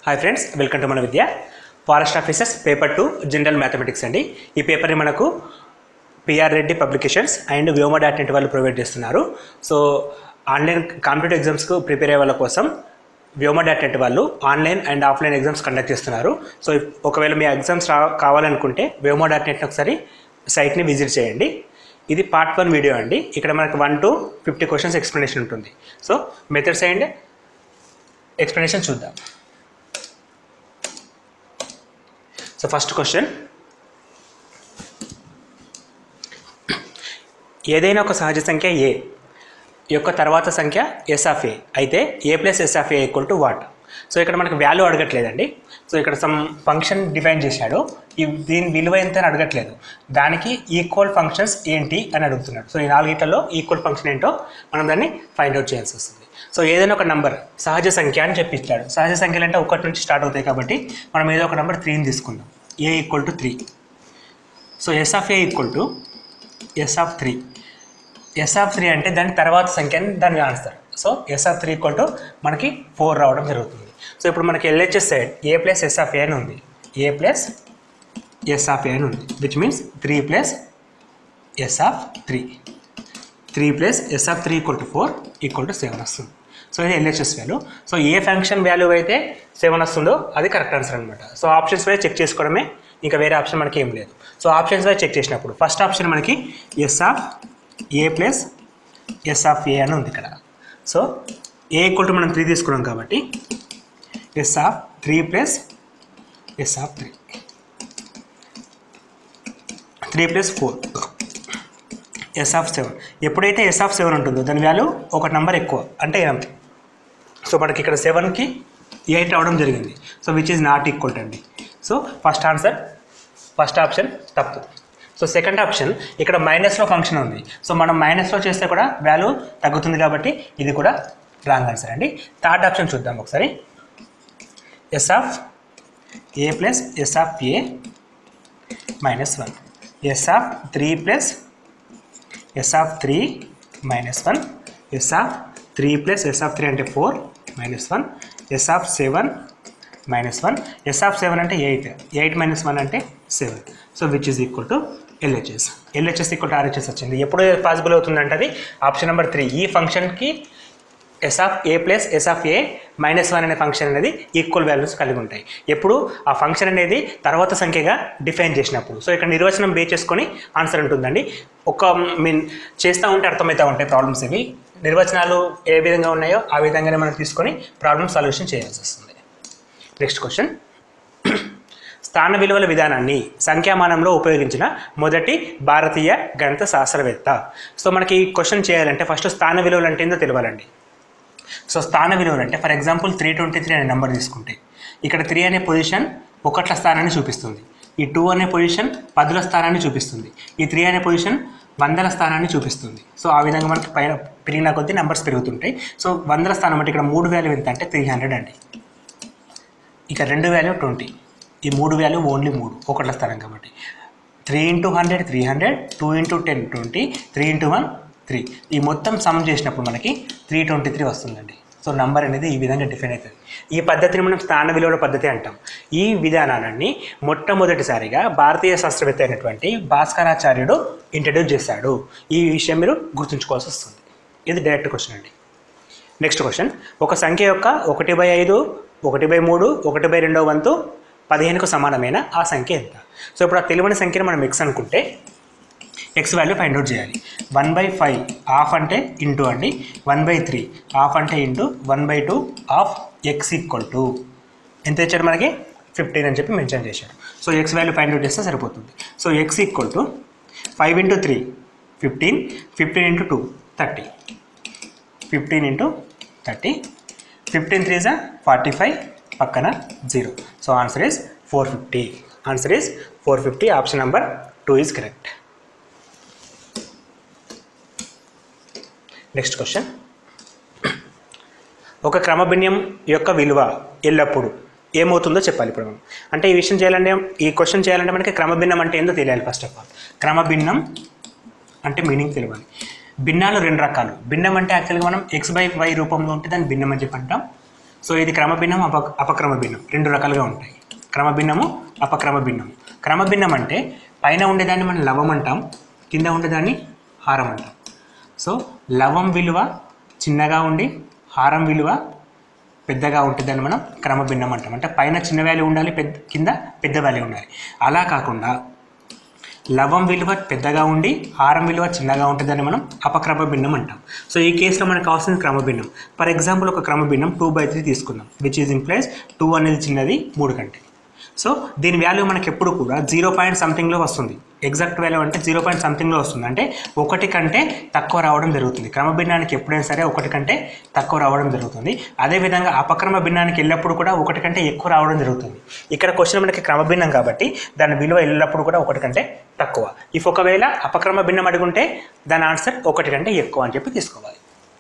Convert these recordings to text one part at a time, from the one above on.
hi friends welcome to మన విద్య forest officers paper two general mathematics అండి ఈ పేపర్ని మనకు PR Reddy publications and Vyoma dot net వాళ్ళు ప్రొవైడ్ చేస్తున్నారు సో ఆన్లైన్ కాంపిటేటివ్ ఎగ్జామ్స్కు ప్రిపేర్ అయ్యే వాళ్ళ కోసం వ్యోమా డాట్ నెట్ వాళ్ళు online and offline exams conduct చేస్తున్నారు సో ఇఫ్- ఒకవేళ మీ ఎగ్జామ్స్ రా కావాలనుకుంటే వ్యోమా డాట్ నెట్ ఒకసారి సైట్ని విజిట్ చేయండి ఇది పార్ట్ వన్ వీడియో అండి ఇక్కడ మనకు one to fifty questions explanation ఉంటుంది సో మెథడ్స్ అండ్ ఎక్స్ప్లెనేషన్ చూద్దాం సో ఫస్ట్ క్వశ్చన్ ఏదైనా ఒక సహజ సంఖ్య ఏ యొక్క తర్వాత సంఖ్య ఎస్ ఆఫ్ ఏ అయితే A plus S of A equal to what so ఇక్కడ మనకు వాల్యూ అడగట్లేదండి సో ఇక్కడ సమ్ ఫంక్షన్ డిఫైన్ చేశాడు ఈ దీని విలువ ఎంత అని అడగట్లేదు దానికి ఈక్వల్ ఫంక్షన్స్ ఏంటి అని అడుగుతున్నాడు సో ఈ నాలుగిట్లలో ఈక్వల్ ఫంక్షన్ ఏంటో మనం దాన్ని ఫైండ్ అవుట్ చేయాల్సి వస్తుంది సో ఏదైనా ఒక నంబర్ సహజ సంఖ్య అని చెప్పిస్తాడు సహజ సంఖ్యలు అంటే ఒకటి నుంచి స్టార్ట్ అవుతాయి కాబట్టి మనం ఏదో ఒక నెంబర్ త్రీని తీసుకుందాం A equal to three so S of A equal to S of three S of three అంటే దాని తర్వాత సంఖ్య అని దాని answer so S of three equal to మనకి ఫోర్ రావడం జరుగుతుంది సో ఇప్పుడు మనకి LHS side A plus S of A అని ఉంది A plus S of A అని ఉంది which means three plus S of three three plus S of three equal to four equal to seven వస్తుంది so ఇది LHS value so A function value అయితే seven వస్తుందో అది correct answer అనమాట so options wise check చేసుకోవడమే ఇంకా వేరే option మనకి ఏం లేదు సో ఆప్షన్స్ వైజ్ చెక్ చేసినప్పుడు ఫస్ట్ ఆప్షన్ మనకి S of A plus S of A అని ఉంది ఇక్కడ సో ఏ ఈక్వల్ టు మనం త్రీ తీసుకున్నాం కాబట్టి S of three plus S of three three plus four S of seven ఎప్పుడైతే S of seven ఉంటుందో దాని వాల్యూ ఒక నెంబర్ ఎక్కువ అంటే ఎనిమిది సో మనకి ఇక్కడ సెవెన్కి ఎయిట్ రావడం జరిగింది so which is not equal అండి so first answer first option తప్పు సో సెకండ్ ఆప్షన్ ఇక్కడ మైనస్లో ఫంక్షన్ ఉంది సో మనం మైనస్లో చేస్తే కూడా వాల్యూ తగ్గుతుంది కాబట్టి ఇది కూడా రాంగ్ ఆన్సర్ అండి థర్డ్ ఆప్షన్ చూద్దాం ఒకసారి S of A plus S of A minus one S of three plus S of three minus one S of three plus S of three అంటే four minus one S of seven minus one S of seven అంటే eight eight minus one అంటే seven so which is equal to LHS LHS equal to RHS వచ్చింది ఎప్పుడు possible అవుతుందంటే అది option number three ఈ ఫంక్షన్కి S of A plus S of A minus one అనే function అనేది ఈక్వల్ వాల్యూస్ కలిగి ఉంటాయి ఎప్పుడు ఆ ఫంక్షన్ అనేది తర్వాత సంఖ్యగా డిఫైన్ చేసినప్పుడు సో ఇక్కడ నిర్వచనం బే చేసుకొని ఆన్సర్ ఉంటుందండి ఒక మీన్ చేస్తూ ఉంటే అర్థమవుతూ ఉంటాయి ప్రాబ్లమ్స్ ఇవి నిర్వచనాలు ఏ విధంగా ఉన్నాయో ఆ విధంగానే మనం తీసుకొని ప్రాబ్లమ్ సొల్యూషన్ చేయాల్సి వస్తుంది నెక్స్ట్ క్వశ్చన్ స్థాన విలువల విధానాన్ని సంఖ్యామానంలో ఉపయోగించిన మొదటి భారతీయ గణిత శాస్త్రవేత్త సో మనకి ఈ క్వశ్చన్ చేయాలంటే ఫస్ట్ స్థాన విలువలు అంటే ఏందో తెలియాలండి సో స్థాన విలువలు అంటే for example three twenty three అనే నెంబర్ తీసుకుంటే ఇక్కడ త్రీ అనే పొజిషన్ ఒకట్ల స్థానాన్ని చూపిస్తుంది ఈ టూ అనే పొజిషన్ పదుల స్థానాన్ని చూపిస్తుంది ఈ త్రీ అనే పొజిషన్ వందల స్థానాన్ని చూపిస్తుంది సో ఆ విధంగా మనకి పైన పెరిగిన కొద్దీ నెంబర్స్ పెరుగుతుంటాయి సో వందల స్థానం అంటే ఇక్కడ మూడు వాల్యూ ఎంత అంటే త్రీ హండ్రెడ్ అండి ఇక రెండు వాల్యూ ట్వంటీ ఈ మూడు వాల్యూ ఓన్లీ మూడు ఒకట్ల స్థానం కాబట్టి three into hundred three hundred two into ten twenty three into one three ఈ మొత్తం సమ్ చేసినప్పుడు మనకి త్రీ ట్వంటీ త్రీ వస్తుందండి సో నంబర్ అనేది ఈ విధంగా డిఫైన్ అవుతుంది ఈ పద్ధతిని మనం స్థాన విలువల పద్ధతి అంటాం ఈ విధానాన్ని మొట్టమొదటిసారిగా భారతీయ శాస్త్రవేత్త అయినటువంటి భాస్కరాచార్యుడు ఇంట్రడ్యూస్ చేశాడు ఈ విషయం మీరు గుర్తుంచుకోవాల్సి వస్తుంది ఇది డైరెక్ట్ క్వశ్చన్ అండి నెక్స్ట్ క్వశ్చన్ ఒక సంఖ్య యొక్క ఒకటి బై ఐదు ఒకటి బై మూడు ఒకటి బై రెండో వంతు పదిహేనుకు సమానమైన ఆ సంఖ్య ఎంత సో ఇప్పుడు ఆ తెలివని సంఖ్యను మనం ఎక్స్ అనుకుంటే ఎక్స్ వాల్యూ ఫైండ్ అవుట్ చేయాలి వన్ బై ఫైవ్ హాఫ్ అంటే ఇంటూ అండి వన్ బై త్రీ హాఫ్ అంటే into one by two half X equal to ఎంత ఇచ్చాడు మనకి ఫిఫ్టీన్ అని చెప్పి మెన్షన్ చేశాడు so X value find out చేస్తే సరిపోతుంది so X equal to five into three fifteen fifteen into two thirty fifteen into thirty fifteen three జా forty five పక్కన zero so answer is four fifty answer is four fifty option number two is correct next question ఒక క్రమభిన్యం యొక్క విలువ ఎల్లప్పుడూ ఏమవుతుందో చెప్పాలి ఇప్పుడు మనం అంటే ఈ విషయం చేయాలంటే ఈ క్వశ్చన్ చేయాలంటే మనకి క్రమభిన్నం అంటే ఏందో తెలియాలి ఫస్ట్ ఆఫ్ ఆల్ క్రమభిన్నం అంటే మీనింగ్ తెలియాలి భిన్నాలు రెండు రకాలు భిన్నం అంటే యాక్చువల్గా మనం ఎక్స్ బై వై రూపంలో ఉంటే దాన్ని భిన్నం అని చెప్పి అంటాం సో ఇది క్రమభిన్నం అప అపక్రమ భిన్నం రెండు రకాలుగా ఉంటాయి క్రమభిన్నము అపక్రమ భిన్నం క్రమభిన్నం అంటే పైన ఉండేదాన్ని మనం లవం అంటాం కింద ఉండేదాన్ని హారం అంటాం సో లవం విలువ చిన్నగా ఉండి హారం విలువ పెద్దగా ఉంటుందని మనం క్రమభిన్నం అంటాం అంటే పైన చిన్న వాల్యూ ఉండాలి పెద్ద కింద పెద్ద వాల్యూ ఉండాలి అలా కాకుండా లవం విలువ పెద్దగా ఉండి హారం విలువ చిన్నగా ఉంటుందని మనం అపక్రమ భిన్నం అంటాం సో ఈ కేసులో మనకు కావాల్సిన క్రమభిన్నం ఫర్ ఎగ్జాంపుల్ ఒక క్రమభిన్నం టూ బై త్రీ తీసుకుందాం విచ్ ఈజ్ ఇంప్లైస్ టూ అనేది చిన్నది మూడు కంటే సో దీని వాల్యూ మనకి ఎప్పుడు కూడా జీరో పాయింట్ సంథింగ్లో వస్తుంది ఎగ్జాక్ట్ వాల్యూ అంటే జీరో పాయింట్ సంథింగ్లో వస్తుంది అంటే ఒకటి కంటే తక్కువ రావడం జరుగుతుంది క్రమభిన్నానికి ఎప్పుడైనా సరే ఒకటి కంటే తక్కువ రావడం జరుగుతుంది అదేవిధంగా అపక్రమ భిన్నానికి వెళ్ళినప్పుడు కూడా ఒకటి కంటే ఎక్కువ రావడం జరుగుతుంది ఇక్కడ క్వశ్చన్ మనకి క్రమభిన్నం కాబట్టి దాని విలువ వెళ్ళినప్పుడు కూడా ఒకటి కంటే తక్కువ ఇఫ్ ఒకవేళ అపక్రమ భిన్నం అడుగుంటే దాని ఆన్సర్ ఒకటి కంటే ఎక్కువ అని చెప్పి తీసుకోవాలి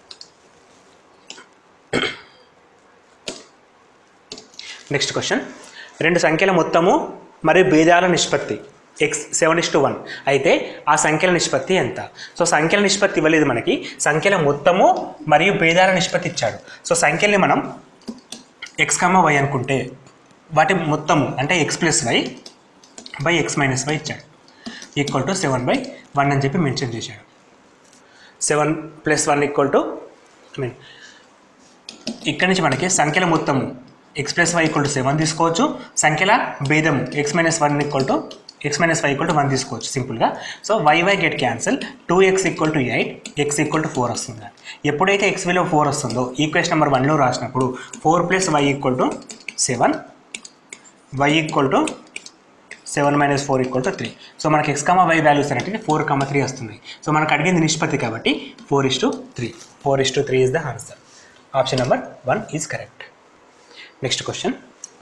నెక్స్ట్ క్వశ్చన్ రెండు సంఖ్యల మొత్తము మరియు భేదాల నిష్పత్తి X seven is to one అయితే ఆ సంఖ్యల నిష్పత్తి ఎంత సో సంఖ్యల నిష్పత్తి ఇవ్వలేదు మనకి సంఖ్యల మొత్తము మరియు భేదాల నిష్పత్తి ఇచ్చాడు సో సంఖ్యల్ని మనం ఎక్స్ కమ్మ వై అనుకుంటే వాటి మొత్తము అంటే X plus Y by X minus Y ఇచ్చాడు equal to seven by one అని చెప్పి మెన్షన్ చేశాడు seven plus one equal to I mean ఇక్కడి నుంచి మనకి సంఖ్యల మొత్తము X plus why equal to seven తీసుకోవచ్చు సంఖ్యల భేదము X minus one equal to X minus Y equal to one తీసుకోవచ్చు సింపుల్గా so Y Y get cancel two X equal to eight X equal to four వస్తుంది ఎప్పుడైతే X విలువ four వస్తుందో equation number వన్లో రాసినప్పుడు four plus why equal to seven why equal to seven minus four equal to three so మనకి X comma Y values అంటే four comma three వస్తుంది సో మనకు అడిగింది నిష్పత్తి కాబట్టి four is to three four is to three is the answer option number one is correct next question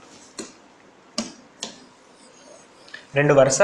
రెండు వరుస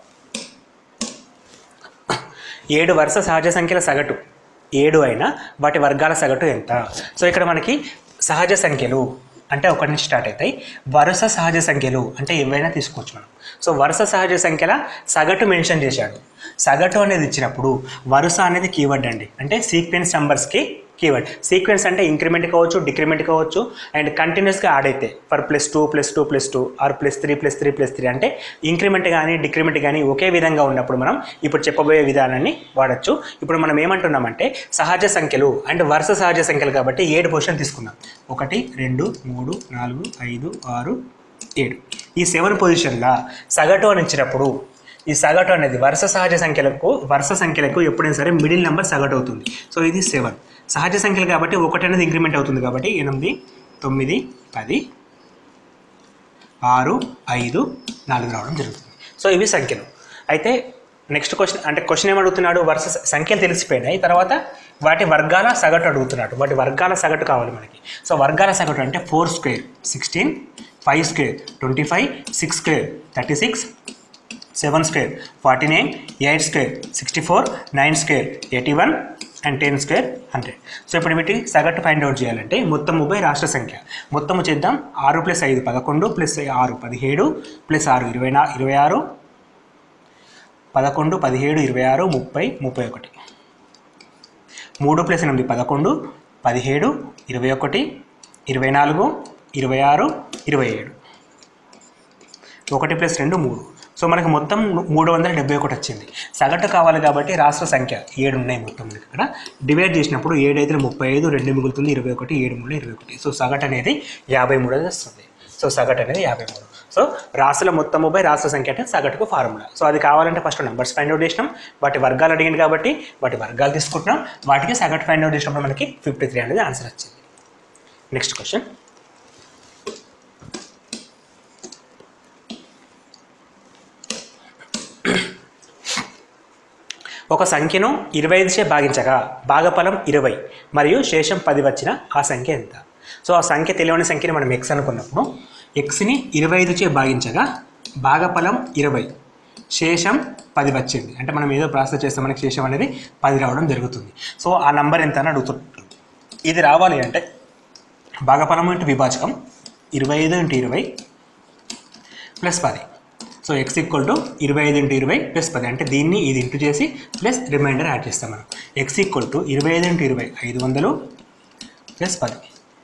ఏడు వరుస సహజ సంఖ్యల సగటు ఏడు అయినా వాటి వర్గాల సగటు ఎంత సో ఇక్కడ మనకి సహజ సంఖ్యలు అంటే ఒకటి నుంచి స్టార్ట్ అవుతాయి వరుస సహజ సంఖ్యలు అంటే ఏవైనా తీసుకోవచ్చు మనం సో వరుస సహజ సంఖ్యల సగటు మెన్షన్ చేశాడు సగటు అనేది ఇచ్చినప్పుడు వరుస అనేది కీవర్డ్ అండి అంటే సీక్వెన్స్ నెంబర్స్కి కీవర్డ్ సీక్వెన్స్ అంటే ఇంక్రిమెంట్ కావచ్చు డిక్రిమెంట్ కావచ్చు అండ్ కంటిన్యూస్గా యాడ్ అయితే for plus two plus two plus two or plus three plus three plus three అంటే ఇంక్రిమెంట్ కానీ డిక్రిమెంట్ కానీ ఒకే విధంగా ఉన్నప్పుడు మనం ఇప్పుడు చెప్పబోయే విధానాన్ని వాడచ్చు ఇప్పుడు మనం ఏమంటున్నామంటే సహజ సంఖ్యలు అండ్ వరుస సహజ సంఖ్యలు కాబట్టి ఏడు పొజిషన్ తీసుకుందాం ఒకటి రెండు మూడు నాలుగు ఐదు ఆరు ఏడు ఈ సెవెన్ పొజిషన్లో సగటు అని ఇచ్చినప్పుడు ఈ సగటు అనేది వరుస సహజ సంఖ్యలకు వరుస సంఖ్యలకు ఎప్పుడైనా సరే మిడిల్ నెంబర్ సగటు అవుతుంది సో ఇది సెవెన్ సహజ సంఖ్యలు కాబట్టి ఒకటి అనేది ఇంక్రిమెంట్ అవుతుంది కాబట్టి ఎనిమిది తొమ్మిది పది ఆరు ఐదు నాలుగు రావడం జరుగుతుంది సో ఇవి సంఖ్యలు అయితే నెక్స్ట్ క్వశ్చన్ అంటే క్వశ్చన్ ఏమడుగుతున్నాడు వరుస స- సంఖ్యలు తెలిసిపోయినాయి తర్వాత వాటి వర్గాల సగటు అడుగుతున్నాడు వాటి వర్గాల సగటు కావాలి మనకి సో వర్గాల సగటు అంటే four square sixteen five square twenty five six square thirty six seven square forty nine eight square sixty four nine square eighty one and ten square hundred so ఇప్పుడు వీటి సగటు ఫైండ్ అవుట్ చేయాలంటే మొత్తం ముప్పై రాష్ట్ర సంఖ్య మొత్తము చేద్దాం ఆరు ప్లస్ ఐదు పదకొండు ప్లస్ ఆరు పదిహేడు ప్లస్ ఆరు ఇరవై నా ఇరవై ఆరు పదకొండు పదిహేడు ఇరవై ఆరు ముప్పై ముప్పై ఒకటి మూడు ప్లస్ ఎనిమిది పదకొండు పదిహేడు ఇరవై ఒకటి ఇరవై నాలుగు ఇరవై ఆరు ఇరవై ఏడు ఒకటి ప్లస్ రెండు మూడు సో మనకి మొత్తం మూడు వందల డెబ్బై ఒకటి వచ్చింది సగటు కావాలి కాబట్టి రాష్ట్ర సంఖ్య ఏడు ఉన్నాయి మొత్తం మనకి ఇక్కడ డివైడ్ చేసినప్పుడు ఏడు అయితే ముప్పై ఐదు రెండు మిగులుతుంది ఇరవై ఒకటి ఏడు మూడు ఇరవై ఒకటి సో సగటు అనేది యాభై మూడు అనేది వస్తుంది సో సగటు అనేది యాభై మూడు సో రాష్ట్రాల మొత్తం బై రాష్ట్ర సంఖ్య అంటే సగటుకు ఫార్ములా సో అది కావాలంటే ఫస్ట్ నెంబర్స్ ఫైండ్ అవుట్ చేసినాం వాటి వర్గాలు అడిగింది కాబట్టి వాటి వర్గాలు తీసుకుంటున్నాం వాటికి సగటు ఫైండ్ అవుట్ చేసినప్పుడు మనకి ఫిఫ్టీ త్రీ అనేది ఆన్సర్ వచ్చింది నెక్స్ట్ క్వశ్చన్ ఒక సంఖ్యను ఇరవై ఐదుచే భాగించగా భాగఫలం ఇరవై మరియు శేషం పది వచ్చిన ఆ సంఖ్య ఎంత సో ఆ సంఖ్య తెలియని సంఖ్యని మనం ఎక్స్ అనుకున్నప్పుడు ఎక్స్ని ఇరవై ఐదుచే భాగించగా భాగఫలం ఇరవై శేషం పది వచ్చింది అంటే మనం ఏదో ప్రాసెస్ చేస్తే మనకి శేషం అనేది పది రావడం జరుగుతుంది సో ఆ నంబర్ ఎంత అని అడుగుతుంటాం ఇది రావాలి అంటే భాగఫలం ఇంటూ విభాజకం ఇరవై ఐదు ఇంటూ ఇరవై ప్లస్ పది సో ఎక్స్ ఈక్వల్ టు ఇరవై ఐదు ఇంటూ ఇరవై ప్లస్ పది అంటే దీన్ని ఇది ఇంటూ చేసి ప్లస్ రిమైండర్ యాడ్ చేస్తాం మనం ఎక్స్ ఈక్వల్ టు ఇరవై ఐదు ఇంటూ ఇరవై ఐదు వందలు ప్లస్ పది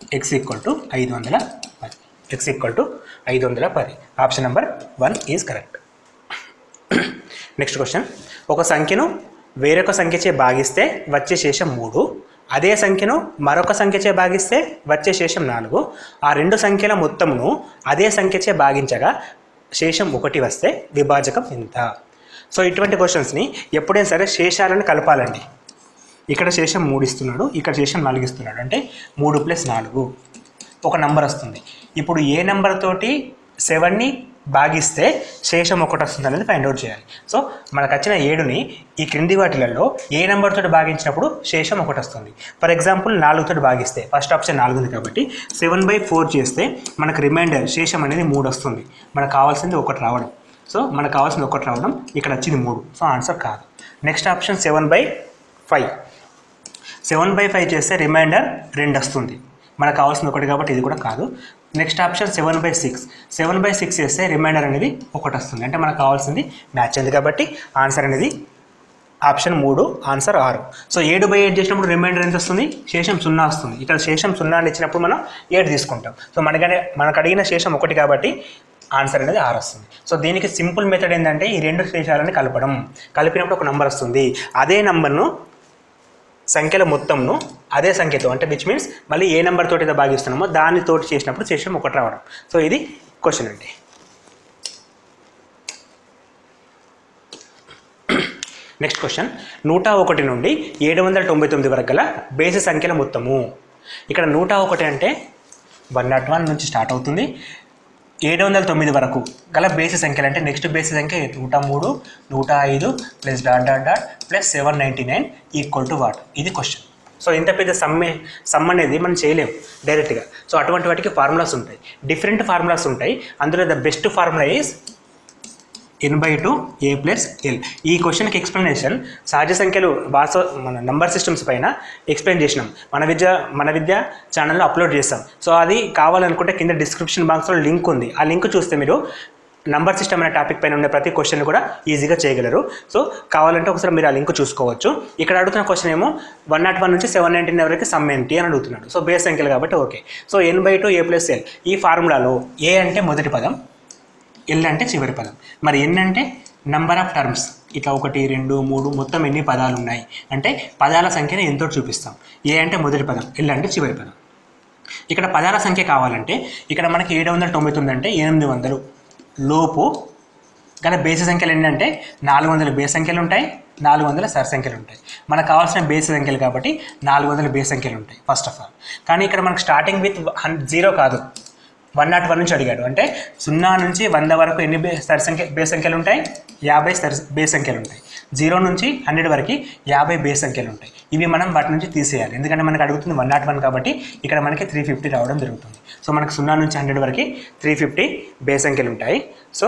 ఎక్స్ ఈక్వల్ టు ఐదు వందల పది ఎక్స్ ఈక్వల్ టు ఐదు వందల పది option number one is correct next question ఒక సంఖ్యను వేరొక సంఖ్యచే భాగిస్తే వచ్చే శేషం మూడు అదే సంఖ్యను మరొక సంఖ్యచే భాగిస్తే వచ్చే శేషం నాలుగు ఆ రెండు సంఖ్యల మొత్తమును అదే సంఖ్యచే భాగించగా శేషం ఒకటి వస్తే విభాజకం ఎంత సో ఇటువంటి క్వశ్చన్స్ని ఎప్పుడైనా సరే శేషాలను కలపాలండి ఇక్కడ శేషం మూడు ఇస్తున్నాడు ఇక్కడ శేషం నాలుగు ఇస్తున్నాడు అంటే మూడు ప్లస్ నాలుగు ఒక నంబర్ వస్తుంది ఇప్పుడు ఏ నెంబర్ తోటి సెవెన్ని భాగిస్తే శేషం ఒకటి వస్తుంది అనేది ఫైండ్ అవుట్ చేయాలి సో మనకు వచ్చిన ఏడుని ఈ క్రింది వాటిలలో ఏ నెంబర్ తోటి భాగించినప్పుడు శేషం ఒకటి వస్తుంది ఫర్ ఎగ్జాంపుల్ నాలుగుతో భాగిస్తే ఫస్ట్ ఆప్షన్ నాలుగు ఉంది కాబట్టి సెవెన్ బై ఫోర్ చేస్తే మనకు రిమైండర్ శేషం అనేది మూడు వస్తుంది మనకు కావాల్సింది ఒకటి రావడం సో మనకు కావాల్సింది ఒకటి రావడం ఇక్కడ వచ్చింది మూడు సో ఆన్సర్ కాదు next option seven by five seven by five చేస్తే రిమైండర్ రెండు వస్తుంది మనకు కావాల్సింది ఒకటి కాబట్టి ఇది కూడా కాదు next option seven by six seven by six చేస్తే రిమైండర్ అనేది ఒకటి వస్తుంది అంటే మనకు కావాల్సింది మ్యాచ్ అయింది కాబట్టి ఆన్సర్ అనేది ఆప్షన్ మూడు ఆన్సర్ ఆరు సో ఏడు బై ఎయిట్ చేసినప్పుడు రిమైండర్ ఎంత వస్తుంది శేషం సున్నా వస్తుంది ఇక్కడ శేషం సున్నా అని ఇచ్చినప్పుడు మనం ఏడు తీసుకుంటాం సో మనకనే మనకు అడిగిన శేషం ఒకటి కాబట్టి ఆన్సర్ అనేది ఆరు వస్తుంది సో దీనికి సింపుల్ మెథడ్ ఏంటంటే ఈ రెండు శేషాలని కలపడం కలిపినప్పుడు ఒక నంబర్ వస్తుంది అదే నంబర్ను సంఖ్యల మొత్తంను అదే సంఖ్యతో అంటే విచ్ మీన్స్ మళ్ళీ ఏ నెంబర్ తోటి అయితే భాగిస్తున్నామో దాన్ని తోటి చేసినప్పుడు శేషం ఒకటి రావడం సో ఇది క్వశ్చన్ అండి నెక్స్ట్ క్వశ్చన్ నూట ఒకటి నుండి ఏడు వందల తొంభై తొమ్మిది వరకు గల బేసి సంఖ్యల మొత్తము ఇక్కడ నూట ఒకటి అంటే వన్ నాట్ వన్ నుంచి స్టార్ట్ అవుతుంది ఏడు వందల తొమ్మిది వరకు గల బేసి సంఖ్యలు అంటే నెక్స్ట్ బేసి సంఖ్య నూట మూడు నూట ఐదు plus dot dot dot plus seven ninety nine equal to what ఇది క్వశ్చన్ సో ఇంత పెద్ద సమ్మే సమ్ అనేది మనం చేయలేము డైరెక్ట్గా సో అటువంటి వాటికి ఫార్ములాస్ ఉంటాయి డిఫరెంట్ ఫార్ములాస్ ఉంటాయి అందులో the best formula is n by two A plus l ఈ క్వశ్చన్కి ఎక్స్ప్లెనేషన్ సహజ సంఖ్యలు వాస్తవ మన నంబర్ సిస్టమ్స్ పైన ఎక్స్ప్లెయిన్ చేసినాం మన విద్య మన విద్య ఛానల్లో అప్లోడ్ చేస్తాం సో అది కావాలనుకుంటే కింద డిస్క్రిప్షన్ బాక్స్లో లింక్ ఉంది ఆ లింక్ చూస్తే మీరు నంబర్ సిస్టమ్ అనే టాపిక్ పైన ఉండే ప్రతి క్వశ్చన్ కూడా ఈజీగా చేయగలరు సో కావాలంటే ఒకసారి మీరు ఆ లింక్ చూసుకోవచ్చు ఇక్కడ అడుగుతున్న క్వశ్చన్ ఏమో వన్ నాట్ వన్ నుంచి సెవెన్ నైన్టీన్ వరకు సమ్ ఏంటి అని అడుగుతున్నాడు సో బేస్ సంఖ్యలు కాబట్టి okay so n by two A plus l ఈ ఫార్ములాలో ఏ అంటే మొదటి పదం ఎల్ అంటే చివరి పదం మరి ఎన్ అంటే నంబర్ ఆఫ్ టర్మ్స్ ఇట్లా ఒకటి రెండు మూడు మొత్తం ఎన్ని పదాలు ఉన్నాయి అంటే పదాల సంఖ్యను ఎంతో చూపిస్తాం ఏ అంటే మొదటి పదం ఎల్ అంటే చివరి పదం ఇక్కడ పదాల సంఖ్య కావాలంటే ఇక్కడ మనకి ఏడు వందల తొంభై తొమ్మిది అంటే ఎనిమిది వందలు లోపు గల బేసి సంఖ్యలు ఏంటంటే నాలుగు వందల బేస్ సంఖ్యలు ఉంటాయి నాలుగు వందల సరి సంఖ్యలు ఉంటాయి మనకు కావాల్సిన బేసి సంఖ్యలు కాబట్టి నాలుగు వందల బేస్ సంఖ్యలు ఉంటాయి ఫస్ట్ ఆఫ్ ఆల్ కానీ ఇక్కడ మనకు స్టార్టింగ్ విత్ హన్ జీరో కాదు వన్ నాట్ వన్ నుంచి అడిగాడు అంటే సున్నా నుంచి వంద వరకు ఎన్ని బే సరి సంఖ్య బేస్ సంఖ్యలు ఉంటాయి యాభై సరి బేస్ సంఖ్యలు ఉంటాయి జీరో నుంచి హండ్రెడ్ వరకు యాభై బేస్ సంఖ్యలు ఉంటాయి ఇవి మనం వాటి నుంచి తీసేయాలి ఎందుకంటే మనకు అడుగుతుంది వన్ నాట్ వన్ కాబట్టి ఇక్కడ మనకి త్రీ ఫిఫ్టీ రావడం జరుగుతుంది సో మనకు సున్నా నుంచి హండ్రెడ్ వరకు త్రీ ఫిఫ్టీ బేస్ సంఖ్యలు ఉంటాయి సో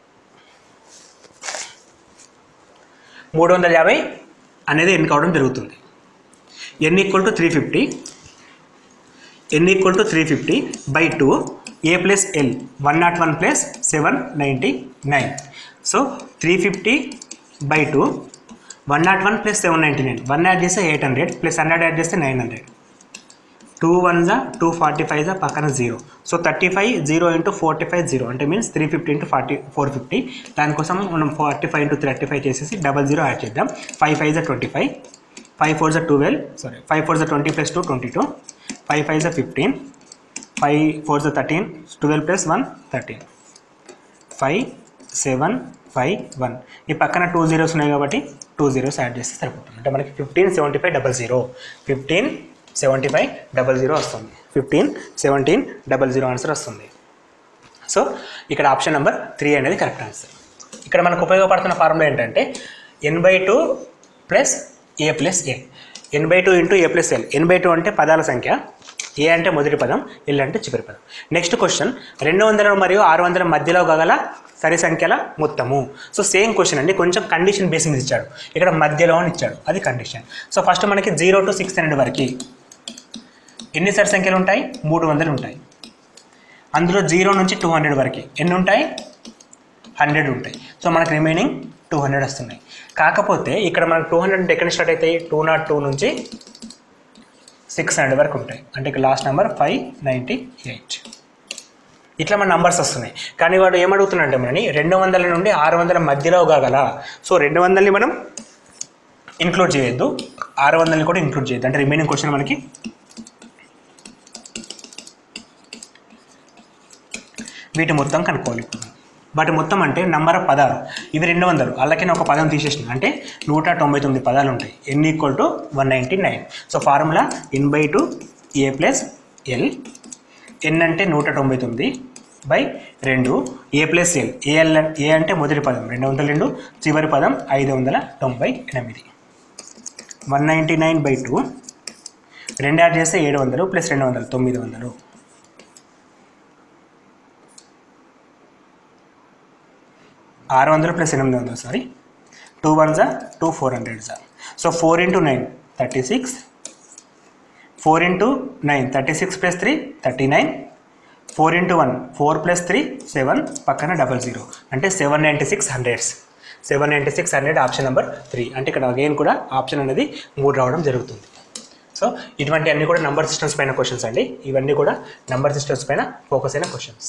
మూడు వందల యాభై అనేది ఎన్ని కావడం జరుగుతుంది n equal to three fifty n equal to three fifty by two A plus l one not one plus seven ninety nine so three fifty by two one not one plus seven ninety nine one add చేస్తే eight hundred plus hundred add చేస్తే nine hundred two one జా two forty five జా పక్కన zero so thirty five zero into forty five zero అంటే means three fifty into forty four fifty దానికోసం మనం forty five into thirty five చేసేసి double zero add చేద్దాం five five జా twenty five five four జా twelve sorry five four జా twenty plus two twenty two five five జా fifteen five four జా thirteen twelve plus one thirteen five seven five one ఈ పక్కన two zeros ఉన్నాయి కాబట్టి two zeros add చేస్తే సరిపోతుంది అంటే మనకి fifteen seventy five double zero fifteen seventy five double zero వస్తుంది fifteen seventeen double zero answer వస్తుంది సో ఇక్కడ ఆప్షన్ నెంబర్ త్రీ అనేది కరెక్ట్ ఆన్సర్ ఇక్కడ మనకు ఉపయోగపడుతున్న ఫార్ములా ఏంటంటే n by two plus a plus l n by two into a plus l n by two అంటే పదాల సంఖ్య ఏ అంటే మొదటి పదం ఎల్ అంటే చివరి పదం నెక్స్ట్ క్వశ్చన్ రెండు వందల మరియు ఆరు వందల మధ్యలో గల సరి సంఖ్యల మొత్తము సో సేమ్ క్వశ్చన్ అండి కొంచెం కండిషన్ బేస్ మీద ఇచ్చాడు ఇక్కడ మధ్యలో అని ఇచ్చాడు అది కండిషన్ సో ఫస్ట్ మనకి జీరో టు సిక్స్ హండ్రెడ్ వరకు ఎన్ని సరి సంఖ్యలు ఉంటాయి మూడు వందలు ఉంటాయి అందులో జీరో నుంచి టూ హండ్రెడ్ వరకు ఎన్ని ఉంటాయి హండ్రెడ్ ఉంటాయి సో మనకు రిమైనింగ్ టూ హండ్రెడ్ వస్తున్నాయి కాకపోతే ఇక్కడ మనకు టూ హండ్రెడ్ ఎక్కడ స్టార్ట్ అవుతాయి టూ నాట్ టూ నుంచి సిక్స్ హండ్రెడ్ వరకు ఉంటాయి అంటే ఇక last number five ninety eight ఇట్లా మన నంబర్స్ వస్తున్నాయి కానీ వాడు ఏమడుగుతున్నాడంటే మనని రెండు వందల నుండి ఆరు వందల మధ్యలో కాగల సో రెండు వందలని మనం ఇంక్లూడ్ చేయొద్దు ఆరు వందలని కూడా ఇంక్లూడ్ చేయొద్దు అంటే రిమైనింగ్ క్వశ్చన్ మనకి వీటి మొత్తం కనుక్కోవాలి వాటి మొత్తం అంటే నంబర్ ఆఫ్ పదాలు ఇవి రెండు వందలు అలాగే ఒక పదం తీసేసిన అంటే నూట తొంభై తొమ్మిది పదాలు ఉంటాయి n equal to one ninety nine so formula n by two a plus l n అంటే నూట తొంభై తొమ్మిది బై రెండు a plus l a l a అంటే మొదటి పదం రెండు వందల రెండు చివరి పదం ఐదు వందల తొంభై ఎనిమిది one ninety nine by two రెండు యాడ్ చేస్తే ఏడు వందలు ప్లస్ రెండు వందలు తొమ్మిది వందలు ఆరు వందలు ప్లస్ ఎనిమిది వందలు సారీ టూ వన్ జా టూ ఫోర్ హండ్రెడ్ జా so four into nine thirty six four into nine thirty six plus three thirty nine four into one four plus three seven పక్కన డబల్ జీరో అంటే seven ninety six hundreds seven ninety six hundred option number three అంటే ఇక్కడ again కూడా option అనేది మూడు రావడం జరుగుతుంది so ఇటువంటి అన్ని కూడా నంబర్ సిస్టమ్స్ పైన క్వశ్చన్స్ అండి ఇవన్నీ కూడా నంబర్ సిస్టమ్స్ పైన ఫోకస్ అయిన క్వశ్చన్స్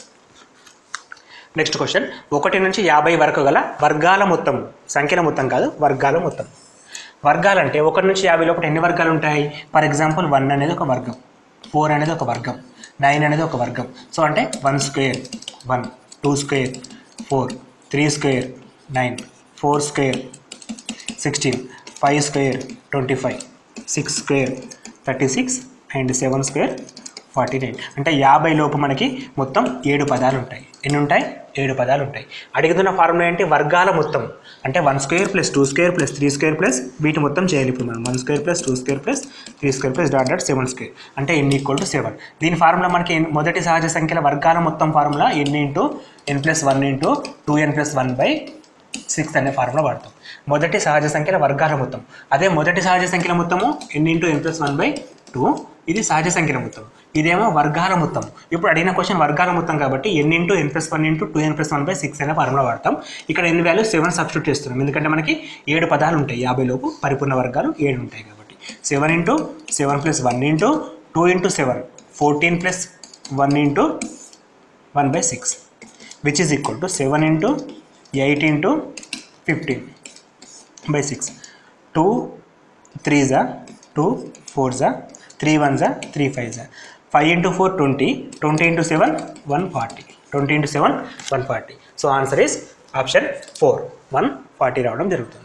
నెక్స్ట్ క్వశ్చన్ ఒకటి నుంచి యాభై వరకు గల వర్గాల మొత్తం సంఖ్యల మొత్తం కాదు వర్గాల మొత్తం వర్గాలు అంటే ఒకటి నుంచి యాభై లోపల ఎన్ని వర్గాలు ఉంటాయి ఫర్ ఎగ్జాంపుల్ వన్ అనేది ఒక వర్గం ఫోర్ అనేది ఒక వర్గం నైన్ అనేది ఒక వర్గం సో అంటే one square one two square four three square nine four square sixteen five square twenty five six square thirty six and seven square forty nine అంటే యాభై లోపు మనకి మొత్తం ఏడు పదాలు ఉంటాయి ఎన్ని ఉంటాయి ఏడు పదాలు ఉంటాయి అడుగుతున్న ఫార్ములా ఏంటి వర్గాల మొత్తం అంటే one square plus two square plus three square plus వీటి మొత్తం చేయాలి ఇప్పుడు మనం one square plus two square plus three square plus dot dot seven square అంటే ఎన్ ఈక్వల్ టు సెవెన్ దీని ఫార్ములా మనకి ఎన్- మొదటి సహజ సంఖ్యల వర్గాల మొత్తం formula n into n plus one into two n plus one by six అనే formula వాడతాం మొదటి సహజ సంఖ్యల వర్గాల మొత్తం అదే మొదటి సహజ సంఖ్యల మొత్తము n into n plus one by two ఇది సహజ సంఖ్యల మొత్తం ఇదేమో వర్గాల మొత్తం ఇప్పుడు అడిగిన క్వశ్చన్ వర్గాల మొత్తం కాబట్టి n into n plus one into two n plus one by six అనే ఫార్ములా వాడతాం ఇక్కడ ఎన్ని వాల్యూ సెవెన్ సబ్స్టిట్యూట్ చేస్తున్నాం ఎందుకంటే మనకి ఏడు పదాలు ఉంటాయి యాభై లోపు పరిపూర్ణ వర్గాలు ఏడు ఉంటాయి కాబట్టి seven into seven plus one into two into seven fourteen plus one into one by six which is equal to seven into eight into fifteen by six two three జా టూ ఫోర్ జా three one జా three five జా five into four twenty twenty into seven one forty twenty into seven one forty so answer is option four one forty రావడం జరుగుతుంది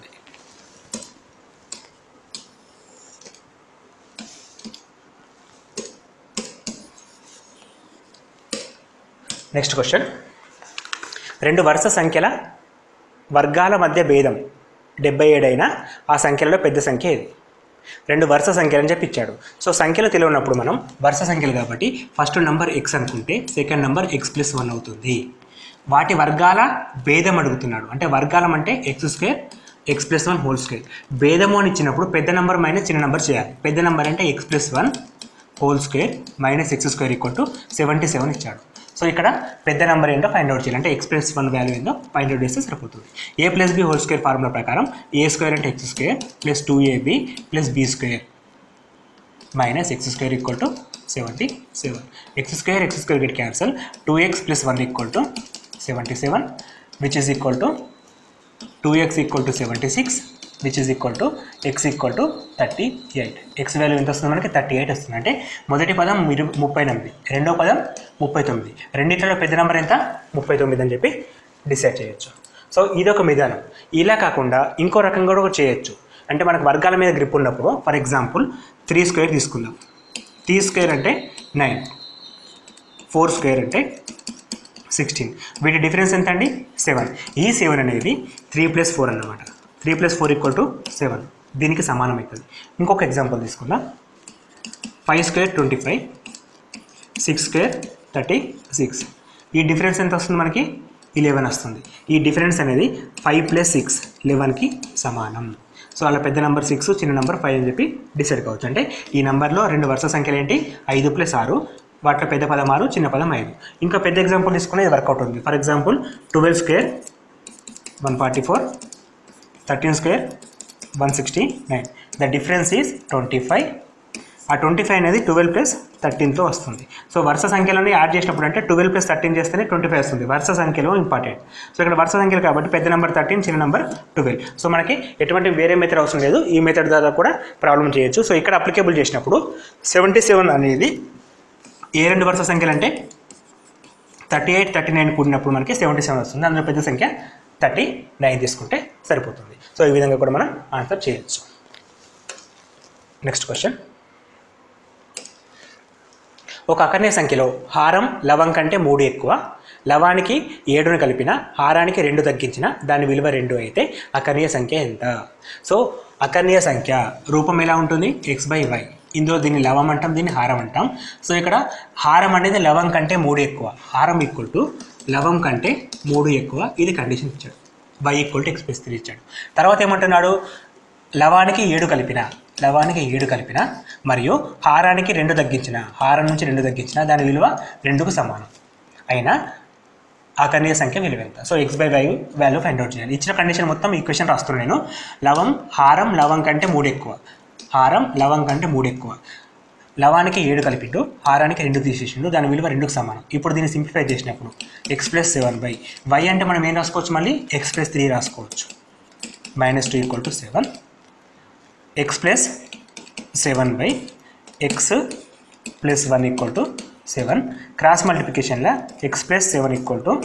next question రెండు వరుస సంఖ్యల వర్గాల మధ్య భేదం డెబ్బై ఏడు అయినా ఆ సంఖ్యలలో పెద్ద సంఖ్య ఏది రెండు వరుస సంఖ్యలు అని చెప్పి ఇచ్చాడు సో సంఖ్యలు తెలియనప్పుడు మనం వరుస సంఖ్యలు కాబట్టి ఫస్ట్ నంబర్ ఎక్స్ అనుకుంటే second number x plus one అవుతుంది వాటి వర్గాల భేదం అడుగుతున్నాడు అంటే వర్గాలం అంటే x square x plus one whole square భేదము అని ఇచ్చినప్పుడు పెద్ద నెంబర్ మైనస్ చిన్న నెంబర్ చేయాలి పెద్ద నెంబర్ అంటే X plus one whole square minus x square equal to seventy seven ఇచ్చాడు సో ఇక్కడ పెద్ద నెంబర్ ఏంటో ఫైండ్ అవుట్ చేయాలి అంటే ఎక్స్ ప్లస్ వన్ వాల్యూ ఏందో ఫైండ్ అవుట్ చేస్తే సరిపోతుంది a plus b whole square formula ప్రకారం ఏ స్క్వేర్ అంటే x square plus two a b plus b square minus x square equal to seventy seven x square x square get cancel two x plus one equal to seventy seven which is equal to two X equal to seventy six which is equal to x equal to thirty eight x value ఎంత వస్తుంది మనకి thirty eight వస్తుంది అంటే మొదటి పదం ఇరు ముప్పై ఎనిమిది రెండో పదం ముప్పై తొమ్మిది రెండింటిలో పెద్ద నెంబర్ ఎంత ముప్పై తొమ్మిది అని చెప్పి డిసైడ్ చేయొచ్చు సో ఇదొక విధానం ఇలా కాకుండా ఇంకో రకంగా కూడా చేయొచ్చు అంటే మనకు వర్గాల మీద గ్రిప్ ఉన్నప్పుడు ఫర్ ఎగ్జాంపుల్ త్రీ స్క్వేర్ తీసుకుందాం త్రీ స్క్వేర్ అంటే నైన్ ఫోర్ స్క్వేర్ అంటే సిక్స్టీన్ వీటి డిఫరెన్స్ ఎంత అండి సెవెన్ ఈ సెవెన్ అనేది త్రీ ప్లస్ ఫోర్ అన్నమాట three plus four equal to seven దీనికి సమానం అవుతుంది ఇంకొక ఎగ్జాంపుల్ తీసుకుందాం five square twenty five six square thirty six ఈ డిఫరెన్స్ ఎంత వస్తుంది మనకి ఇలెవెన్ వస్తుంది ఈ డిఫరెన్స్ అనేది ఫైవ్ ప్లస్ సిక్స్ లెవెన్కి సమానం సో అలా పెద్ద నెంబర్ సిక్స్ చిన్న నెంబర్ ఫైవ్ అని చెప్పి డిసైడ్ కావచ్చు అంటే ఈ నెంబర్లో రెండు వరుస సంఖ్యలు ఏంటి ఐదు ప్లస్ ఆరు వాటిలో పెద్ద పదం ఆరు చిన్న పదం ఐదు ఇంకా పెద్ద ఎగ్జాంపుల్ తీసుకునే ఇది వర్కౌట్ ఉంది for example twelve square one forty four thirteen square one sixty nine the difference is twenty five ఆ ట్వంటీ ఫైవ్ అనేది ట్వెల్వ్ ప్లస్ థర్టీన్తో వస్తుంది సో వరుస సంఖ్యలోని యాడ్ చేసినప్పుడు అంటే ట్వెల్వ్ ప్లస్ థర్టీన్ చేస్తేనే ట్వంటీ ఫైవ్ వస్తుంది వరుస సంఖ్యలో ఇంపార్టెంట్ సో ఇక్కడ వరుస సంఖ్యలు కాబట్టి పెద్ద నెంబర్ థర్టీన్ చిన్న నెంబర్ ట్వెల్వ్ సో మనకి ఎటువంటి వేరే మెథడ్ అవసరం లేదు ఈ మెథడ్ ద్వారా కూడా ప్రాబ్లం చేయొచ్చు సో ఇక్కడ అప్లికేబుల్ చేసినప్పుడు సెవెంటీ సెవెన్ అనేది ఏ రెండు వరుస సంఖ్యలు అంటే థర్టీ ఎయిట్ థర్టీ నైన్ కూడినప్పుడు మనకి సెవెంటీ సెవెన్ వస్తుంది అందులో పెద్ద సంఖ్య థర్టీ నైన్ తీసుకుంటే సరిపోతుంది సో ఈ విధంగా కూడా మనం ఆన్సర్ చేయొచ్చు నెక్స్ట్ క్వశ్చన్ ఒక అకర్ణీయ సంఖ్యలో హారం లవం కంటే మూడు ఎక్కువ లవానికి ఏడును కలిపిన హారానికి రెండు తగ్గించిన దాని విలువ రెండు అయితే అకర్ణీయ సంఖ్య ఎంత సో అకర్ణీయ సంఖ్య రూపం ఎలా ఉంటుంది ఎక్స్ బై వై ఇందులో దీన్ని లవం అంటాం దీన్ని హారం అంటాం సో ఇక్కడ హారం అనేది లవం కంటే మూడు ఎక్కువ హారం ఈక్వల్ టు లవం కంటే మూడు ఎక్కువ ఇది కండిషన్ ఇచ్చాడు y equal to x plus three ఇచ్చాడు తర్వాత ఏమంటున్నాడు లవానికి ఏడు కలిపిన లవానికి ఏడు కలిపిన మరియు హారానికి రెండు తగ్గించిన హారం నుంచి రెండు తగ్గించిన దాని విలువ రెండుకు సమానం అయినా ఆ కనీయ సంఖ్య విలువ ఎంత so x by y value find out చేయాలి ఇచ్చిన కండిషన్ మొత్తం ఈక్వేషన్ రాస్తున్నాను నేను లవం హారం లవం కంటే మూడు ఎక్కువ హారం లవం కంటే మూడు ఎక్కువ లవానికి ఏడు కలిపిండు హారానికి రెండు తీసేసిండు దాని విలువ రెండుకు సమానం ఇప్పుడు దీన్ని సింప్లిఫై చేసినప్పుడు x plus seven by y అంటే మనం ఏం రాసుకోవచ్చు మళ్ళీ ఎక్స్ ప్లస్ త్రీ రాసుకోవచ్చు minus two equal to seven x plus seven by x plus one equal to seven cross మల్టిప్లికేషన్లో x plus seven equal to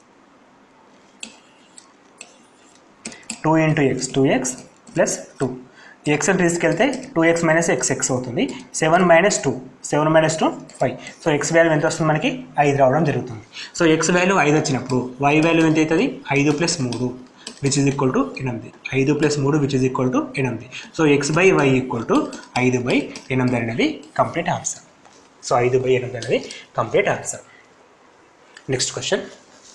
two into x two x plus two x తీసుకెళ్తే two X minus x x అవుతుంది seven minus two seven minus two five so X value ఎంత వస్తుంది మనకి ఐదు రావడం జరుగుతుంది so X value ఐదు వచ్చినప్పుడు వై వాల్యూ ఎంత అవుతుంది ఐదు ప్లస్ మూడు విచ్ ఇస్ ఈక్వల్ టు ఎనిమిది ఐదు ప్లస్ మూడు విచ్ ఇస్ ఈక్వల్ టు ఎనిమిది so x by y equal to ఐదు బై ఎనిమిది అనేది కంప్లీట్ ఆన్సర్ సో ఐదు బై ఎనిమిది అనేది కంప్లీట్ ఆన్సర్ నెక్స్ట్ క్వశ్చన్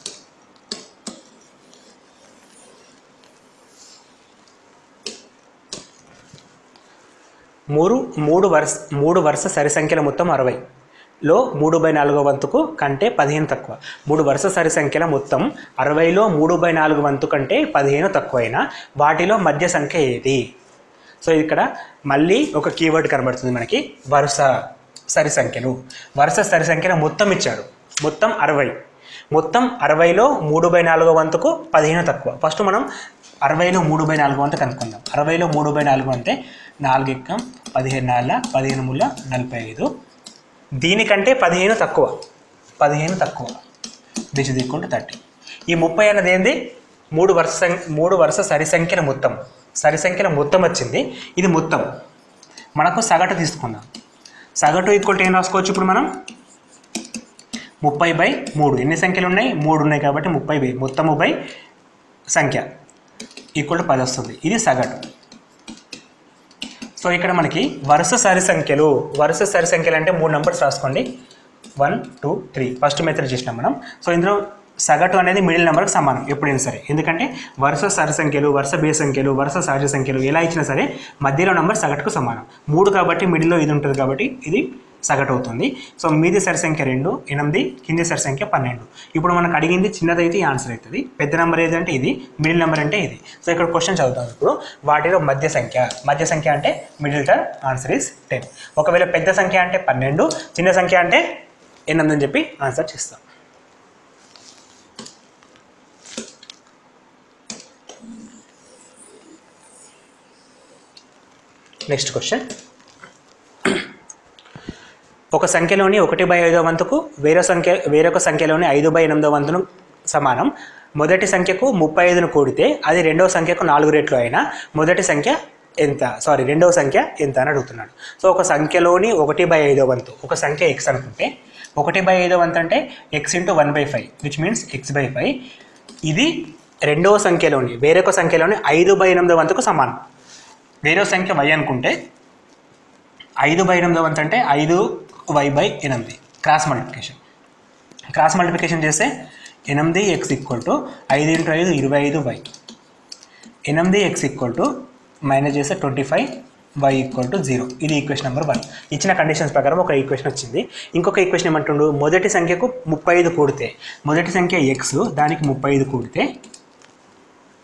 మూడు మూడు వరుస మూడు వరుస సరి సంఖ్యల మొత్తం అరవై లో మూడు బై నాలుగో వంతుకు కంటే పదిహేను తక్కువ మూడు వరుస సరి సంఖ్యల మొత్తం అరవైలో మూడు బై నాలుగు వంతు కంటే పదిహేను తక్కువైన వాటిలో మధ్య సంఖ్య ఏది సో ఇక్కడ మళ్ళీ ఒక కీవర్డ్ కనబడుతుంది మనకి వరుస సరి సంఖ్యలు వరుస సరి సంఖ్యను మొత్తం ఇచ్చాడు మొత్తం అరవై మొత్తం అరవైలో మూడు బై నాలుగో వంతుకు పదిహేను తక్కువ ఫస్ట్ మనం అరవైలో మూడు బై నాలుగు వంతు కనుక్కుందాం అరవైలో మూడు బై నాలుగు అంటే నాలుగు ఎక్కం పదిహేను నాలుగు పదిహేను ముళ్ళ నలభై ఐదు దీనికంటే పదిహేను తక్కువ పదిహేను తక్కువ this is equal to thirty ఈ ముప్పై అన్నది ఏంది మూడు వరుస సం- మూడు వరుస సరి సంఖ్యల మొత్తం సరి సంఖ్యల మొత్తం వచ్చింది ఇది మొత్తం మనకు సగటు తీసుకుందాం సగటు ఈక్వల్ టు ఏం రాసుకోవచ్చు ఇప్పుడు మనం ముప్పై బై మూడు ఎన్ని సంఖ్యలు ఉన్నాయి మూడు ఉన్నాయి కాబట్టి ముప్పై బై మొత్తము బై సంఖ్య ఈక్వల్ టు పది వస్తుంది ఇది సగటు సో ఇక్కడ మనకి వరుస సరి సంఖ్యలు వరుస సరి సంఖ్యలు అంటే మూడు నెంబర్స్ రాసుకోండి one two three first method చేసినాం మనం సో ఇందులో సగటు అనేది మిడిల్ నెంబర్కి సమానం ఎప్పుడైనా సరే ఎందుకంటే వరుస సరి సంఖ్యలు వరుస బే సంఖ్యలు వరుస సహజ సంఖ్యలు ఎలా ఇచ్చినా సరే మధ్యలో నెంబర్ సగటుకు సమానం మూడు కాబట్టి మిడిల్లో ఇది ఉంటుంది కాబట్టి ఇది సగటు అవుతుంది సో మీది సరి సంఖ్య రెండు ఎనిమిది కింది సరి సంఖ్య పన్నెండు ఇప్పుడు మనకు అడిగింది చిన్నదైతే ఈ ఆన్సర్ అవుతుంది పెద్ద నెంబర్ ఏదంటే ఇది మిడిల్ నెంబర్ అంటే ఇది సో ఇక్కడ క్వశ్చన్ చదువుతాం ఇప్పుడు వాటిలో మధ్య సంఖ్య మధ్య సంఖ్య అంటే middle term answer is ten ఒకవేళ పెద్ద సంఖ్య అంటే పన్నెండు చిన్న సంఖ్య అంటే ఎనిమిది అని చెప్పి ఆన్సర్ చేస్తాం నెక్స్ట్ క్వశ్చన్ ఒక సంఖ్యలోని ఒకటి బై ఐదో వంతుకు వేరే సంఖ్య వేరొక సంఖ్యలోని ఐదు బై ఎనిమిదో వంతును సమానం మొదటి సంఖ్యకు ముప్పై ఐదును కూడితే అది రెండవ సంఖ్యకు నాలుగు రెట్లు అయినా మొదటి సంఖ్య ఎంత సారీ రెండవ సంఖ్య ఎంత అని అడుగుతున్నాడు సో ఒక సంఖ్యలోని ఒకటి బై ఐదో వంతు ఒక సంఖ్య ఎక్స్ అనుకుంటే ఒకటి బై ఐదో వంతు అంటే x into one by five which means x by five ఇది రెండవ సంఖ్యలోని వేరొక సంఖ్యలోని ఐదు బై ఎనిమిదో వంతుకు సమానం వేరే సంఖ్య వై అనుకుంటే ఐదు బై ఎనిమిదో వంతు అంటే ఐదు వై బై ఎనిమిది క్రాస్ మల్టిప్లికేషన్ క్రాస్ మల్టిప్లికేషన్ చేస్తే ఎనిమిది ఎక్స్ ఈక్వల్ టు ఐదు ఇంటూ ఐదు ఇరవై ఐదు వై ఎనిమిది ఎక్స్ ఈక్వల్ టు మైనస్ చేస్తే twenty five y equal to zero ఇది ఈక్వేషన్ నెంబర్ వన్ ఇచ్చిన కండిషన్స్ ప్రకారం ఒక ఈక్వేషన్ వచ్చింది ఇంకొక ఈక్వేషన్ ఏమంటుండు మొదటి సంఖ్యకు ముప్పై ఐదు కూడితే మొదటి సంఖ్య ఎక్స్ దానికి ముప్పై ఐదు కూడితే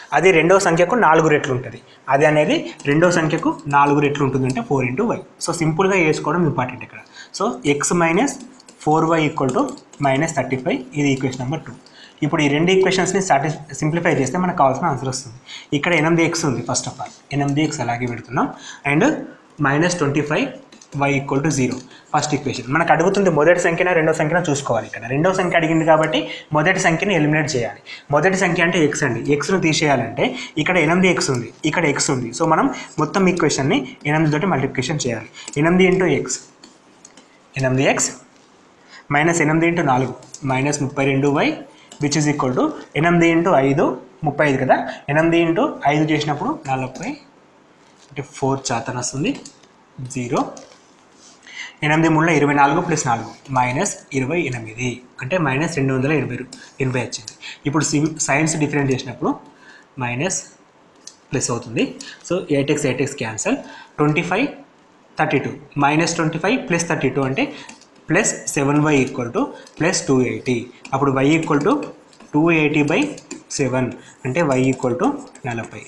అది రెండో సంఖ్యకు నాలుగు రెట్లు ఉంటుంది అది అనేది రెండో సంఖ్యకు నాలుగు రెట్లు ఉంటుంది అంటే ఫోర్ ఇంటూ వై సో సింపుల్గా వేసుకోవడం ఇంపార్టెంట్ ఇక్కడ so x minus four y equal to minus thirty five ఇది ఈక్వేషన్ నెంబర్ టూ ఇప్పుడు ఈ రెండు ఈక్వేషన్స్ని సాటి సింప్లిఫై చేస్తే మనకు కావాల్సిన ఆన్సర్ వస్తుంది ఇక్కడ ఎనిమిది ఎక్స్ ఉంది ఫస్ట్ ఆఫ్ ఆల్ ఎనిమిది ఎక్స్ అలాగే పెడుతున్నాం and minus twenty five y equal to zero first equation మనకు అడుగుతుంది మొదటి సంఖ్యన రెండో సంఖ్యన చూసుకోవాలి ఇక్కడ రెండో సంఖ్య అడిగింది కాబట్టి మొదటి సంఖ్యని ఎలిమినేట్ చేయాలి మొదటి సంఖ్య అంటే ఎక్స్ అండి ఎక్స్ను తీసేయాలంటే ఇక్కడ ఎనిమిది ఎక్స్ ఉంది ఇక్కడ ఎక్స్ ఉంది సో మనం మొత్తం ఈక్వేషన్ని ఎనిమిది తోటి మల్టిప్లికేషన్ చేయాలి ఎనిమిది ఇంటూ ఎక్స్ ఎనిమిది ఎక్స్ మైనస్ ఎనిమిది ఇంటూ నాలుగు మైనస్ ముప్పై రెండు y which is equal to ఎనిమిది ఇంటూ ఐదు ముప్పై ఐదు కదా ఎనిమిది ఇంటూ ఐదు చేసినప్పుడు నలభై అంటే ఫోర్ శాతం వస్తుంది జీరో ఎనిమిది మూడులో ఇరవై నాలుగు ప్లస్ నాలుగు మైనస్ ఇరవై ఎనిమిది అంటే మైనస్ రెండు వందల ఎనభై రు- ఎనభై వచ్చింది ఇప్పుడు సిమ్ సైన్స్ డిఫరెంట్ చేసినప్పుడు మైనస్ ప్లస్ అవుతుంది so eight x eight x cancel twenty five thirty two minus twenty five plus thirty two అంటే plus seven why equal to plus two eighty అప్పుడు y equal to two eighty by seven అంటే y equal to నలభై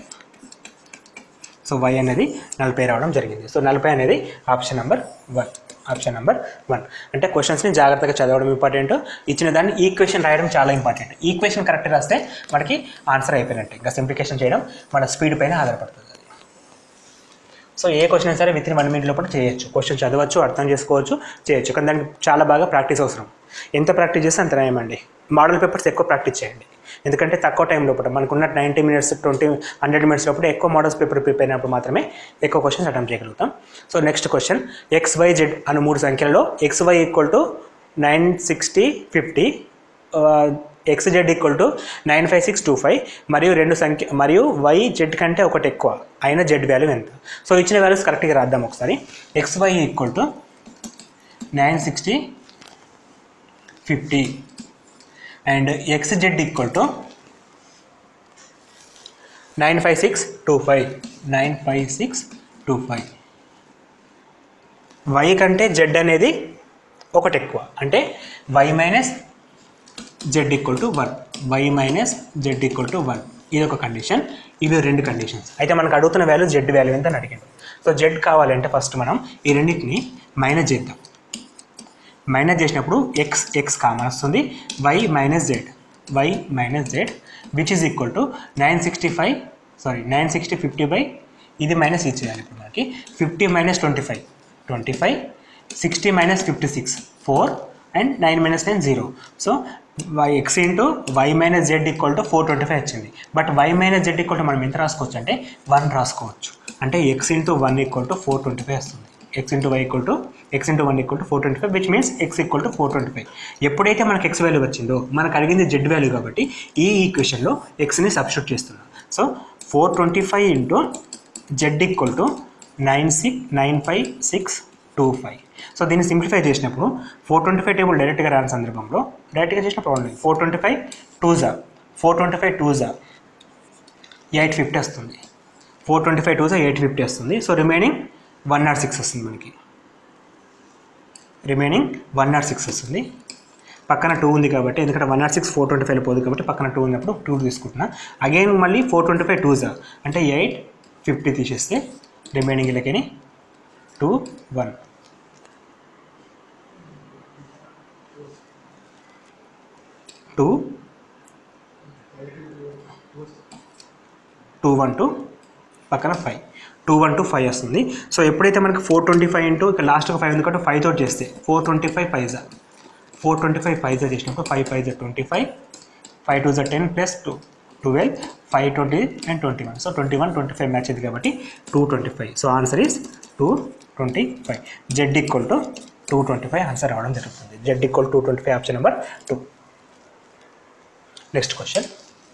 so y అనేది నలభై రావడం జరిగింది so నలభై అనేది option number one option number one అంటే క్వశ్చన్స్ని జాగ్రత్తగా చదవడం ఇంపార్టెంట్ ఇచ్చిన దాన్ని ఈక్వేషన్ రాయడం చాలా ఇంపార్టెంట్ ఈక్వేషన్ కరెక్ట్ రాస్తే మనకి ఆన్సర్ అయిపోయినట్టే ఇంకా సింప్లికేషన్ చేయడం మన స్పీడ్ పైన ఆధారపడుతుంది అది సో ఏ క్వశ్చన్ అయినా సరే విత్ ఇన్ వన్ మినిట్ లోపల చేయొచ్చు క్వశ్చన్ చదవచ్చు అర్థం చేసుకోవచ్చు చేయొచ్చు కానీ దానికి చాలా బాగా ప్రాక్టీస్ అవసరం ఎంత ప్రాక్టీస్ చేస్తే అంత నయమండి మోడల్ పేపర్స్ ఎక్కువ ప్రాక్టీస్ చేయండి ఎందుకంటే తక్కువ టైం లోపల మనకున్న ninety minutes twenty hundred minutes లోపల ఎక్కువ మోడల్స్ పేపర్ ప్రిపేర్ అయినప్పుడు మాత్రమే ఎక్కువ క్వశ్చన్స్ అటెంప్ట్ చేయగలుగుతాం so next question x y z అను మూడు సంఖ్యలలో x y equal to nine sixty fifty x z equal to nine five six two five మరియు రెండు సంఖ్య మరియు వై జెడ్ కంటే ఒకటి ఎక్కువ అయిన జెడ్ వాల్యూ ఎంత సో ఇచ్చిన వాల్యూస్ కరెక్ట్గా రాద్దాం ఒకసారి x y equal to nine sixty fifty and x z equal to nine five six two five nine five six two five y కంటే జెడ్ అనేది ఒకటి ఎక్కువ అంటే y minus z equal to one y minus z equal to one ఇది ఒక condition ఇవి రెండు conditions అయితే మనకు అడుగుతున్న వాల్యూ జెడ్ వాల్యూ ఎంత అని అడిగాడు సో జెడ్ కావాలంటే ఫస్ట్ మనం ఈ రెండింటిని మైనస్ చేద్దాం మైనస్ చేసినప్పుడు ఎక్స్ ఎక్స్ కామన్ వస్తుంది y minus z y minus z which is equal to nine sixty five sorry nine sixty fifty by ఇది మైనస్ ఇచ్చేయాలి ఇప్పుడు మనకి fifty minus twenty five twenty five sixty minus fifty six four and nine minus nine zero so y x into y minus z equal to four twenty five వచ్చింది but y minus z equal to మనం ఎంత రాసుకోవచ్చు అంటే one రాసుకోవచ్చు అంటే x into one equal to four twenty five వస్తుంది x into y equal to x into one equal to four twenty five which means x equal to four twenty five ఎప్పుడైతే మనకి X value వచ్చిందో మనకు అడిగింది Z value కాబట్టి ఈ ఈక్వేషన్లో ఎక్స్ని సబ్స్టిట్యూట్ చేస్తున్నాం so four twenty five into z equal to nine six nine five six two five so దీన్ని సింప్లిఫై చేసినప్పుడు ఫోర్ ట్వంటీ ఫైవ్ టేబుల్ డైరెక్ట్గా రాని సందర్భంలో డైరెక్ట్గా చేసిన ప్రాబ్లం లేదు ఫోర్ ట్వంటీ ఫైవ్ టూ జా ఫోర్ ట్వంటీ ఫైవ్ టూ జా ఎయిట్ ఫిఫ్టీ వస్తుంది ఫోర్ ట్వంటీ ఫైవ్ టూ జా ఎయిట్ ఫిఫ్టీ వస్తుంది so remaining one nought six వస్తుంది మనకి రిమైనింగ్ వన్ నాట్ సిక్స్ వస్తుంది పక్కన టూ ఉంది కాబట్టి ఎందుకంటే one nought six four twenty five పోదు కాబట్టి పక్కన టూ ఉన్నప్పుడు టూ తీసుకుంటున్నా అగైన్ మళ్ళీ ఫోర్ ట్వంటీ ఫైవ్ టూ జా అంటే ఎయిట్ ఫిఫ్టీ తీసేస్తే రిమైనింగ్ ఇలాగని two one two two one two పక్కన five two one two five వస్తుంది సో ఎప్పుడైతే మనకి ఫోర్ ట్వంటీ ఫైవ్ ఇంటూ ఇక్కడ లాస్ట్గా ఫైవ్ ఉంది కాబట్టి ఫైవ్ తోటి చేస్తే ఫోర్ ట్వంటీ ఫైవ్ ఫైవ్ జా ఫోర్ ట్వంటీ ఫైవ్ ఫైవ్ జా చేసినప్పుడు ఫైవ్ ఫైవ్ జా ట్వంటీ ఫైవ్ ఫైవ్ టూ జా ten plus two twelve five twenty and twenty one so twenty one twenty five match ఇది కాబట్టి two twenty five so answer is two twenty five z equal to two twenty five answer రావడం జరుగుతుంది z equal two twenty five option number two next question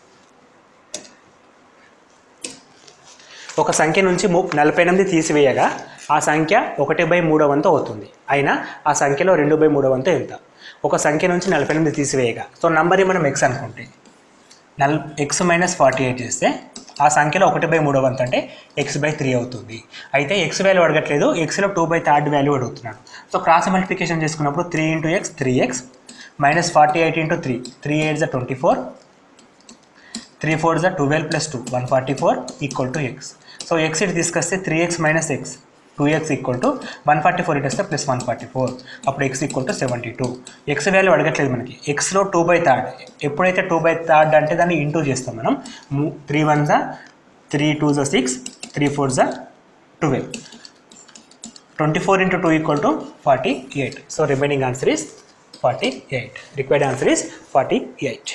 ఒక సంఖ్య నుంచి ము నలభై ఎనిమిది తీసివేయగా ఆ సంఖ్య ఒకటి బై మూడో వంతు అవుతుంది అయినా ఆ సంఖ్యలో రెండు బై మూడో వంతు ఎంత ఒక సంఖ్య నుంచి నలభై ఎనిమిది తీసివేయగా సో నంబర్ మనం ఎక్స్ అనుకుంటే నల్ ఎక్స్ మైనస్ ఫార్టీ ఎయిట్ చేస్తే ఆ సంఖ్యలో ఒకటి బై మూడో వంతు అంటే ఎక్స్ బై త్రీ అవుతుంది అయితే ఎక్స్ వాల్యూ అడగట్లేదు ఎక్స్లో టూ బై థర్డ్ వాల్యూ అడుగుతున్నాడు సో క్రాస్ మల్టిప్లికేషన్ చేసుకున్నప్పుడు three into x three x minus forty eight into three three eight జ ట్వంటీ ఫోర్ త్రీ ఫోర్ జా twelve plus two one forty four equal to x so x ఇటు తీసుకొస్తే three x minus x two X equal to one forty four ఇటు వస్తే plus one forty four అప్పుడు x equal to seventy two x value అడగట్లేదు మనకి ఎక్స్లో two by third ఎప్పుడైతే two by third అంటే దాన్ని ఇంటూ చేస్తాం మనం త్రీ వన్ జా త్రీ టూ జా సిక్స్ త్రీ ఫోర్ జా twelve twenty four into two equal to forty eight so remaining answer is forty eight required answer is forty eight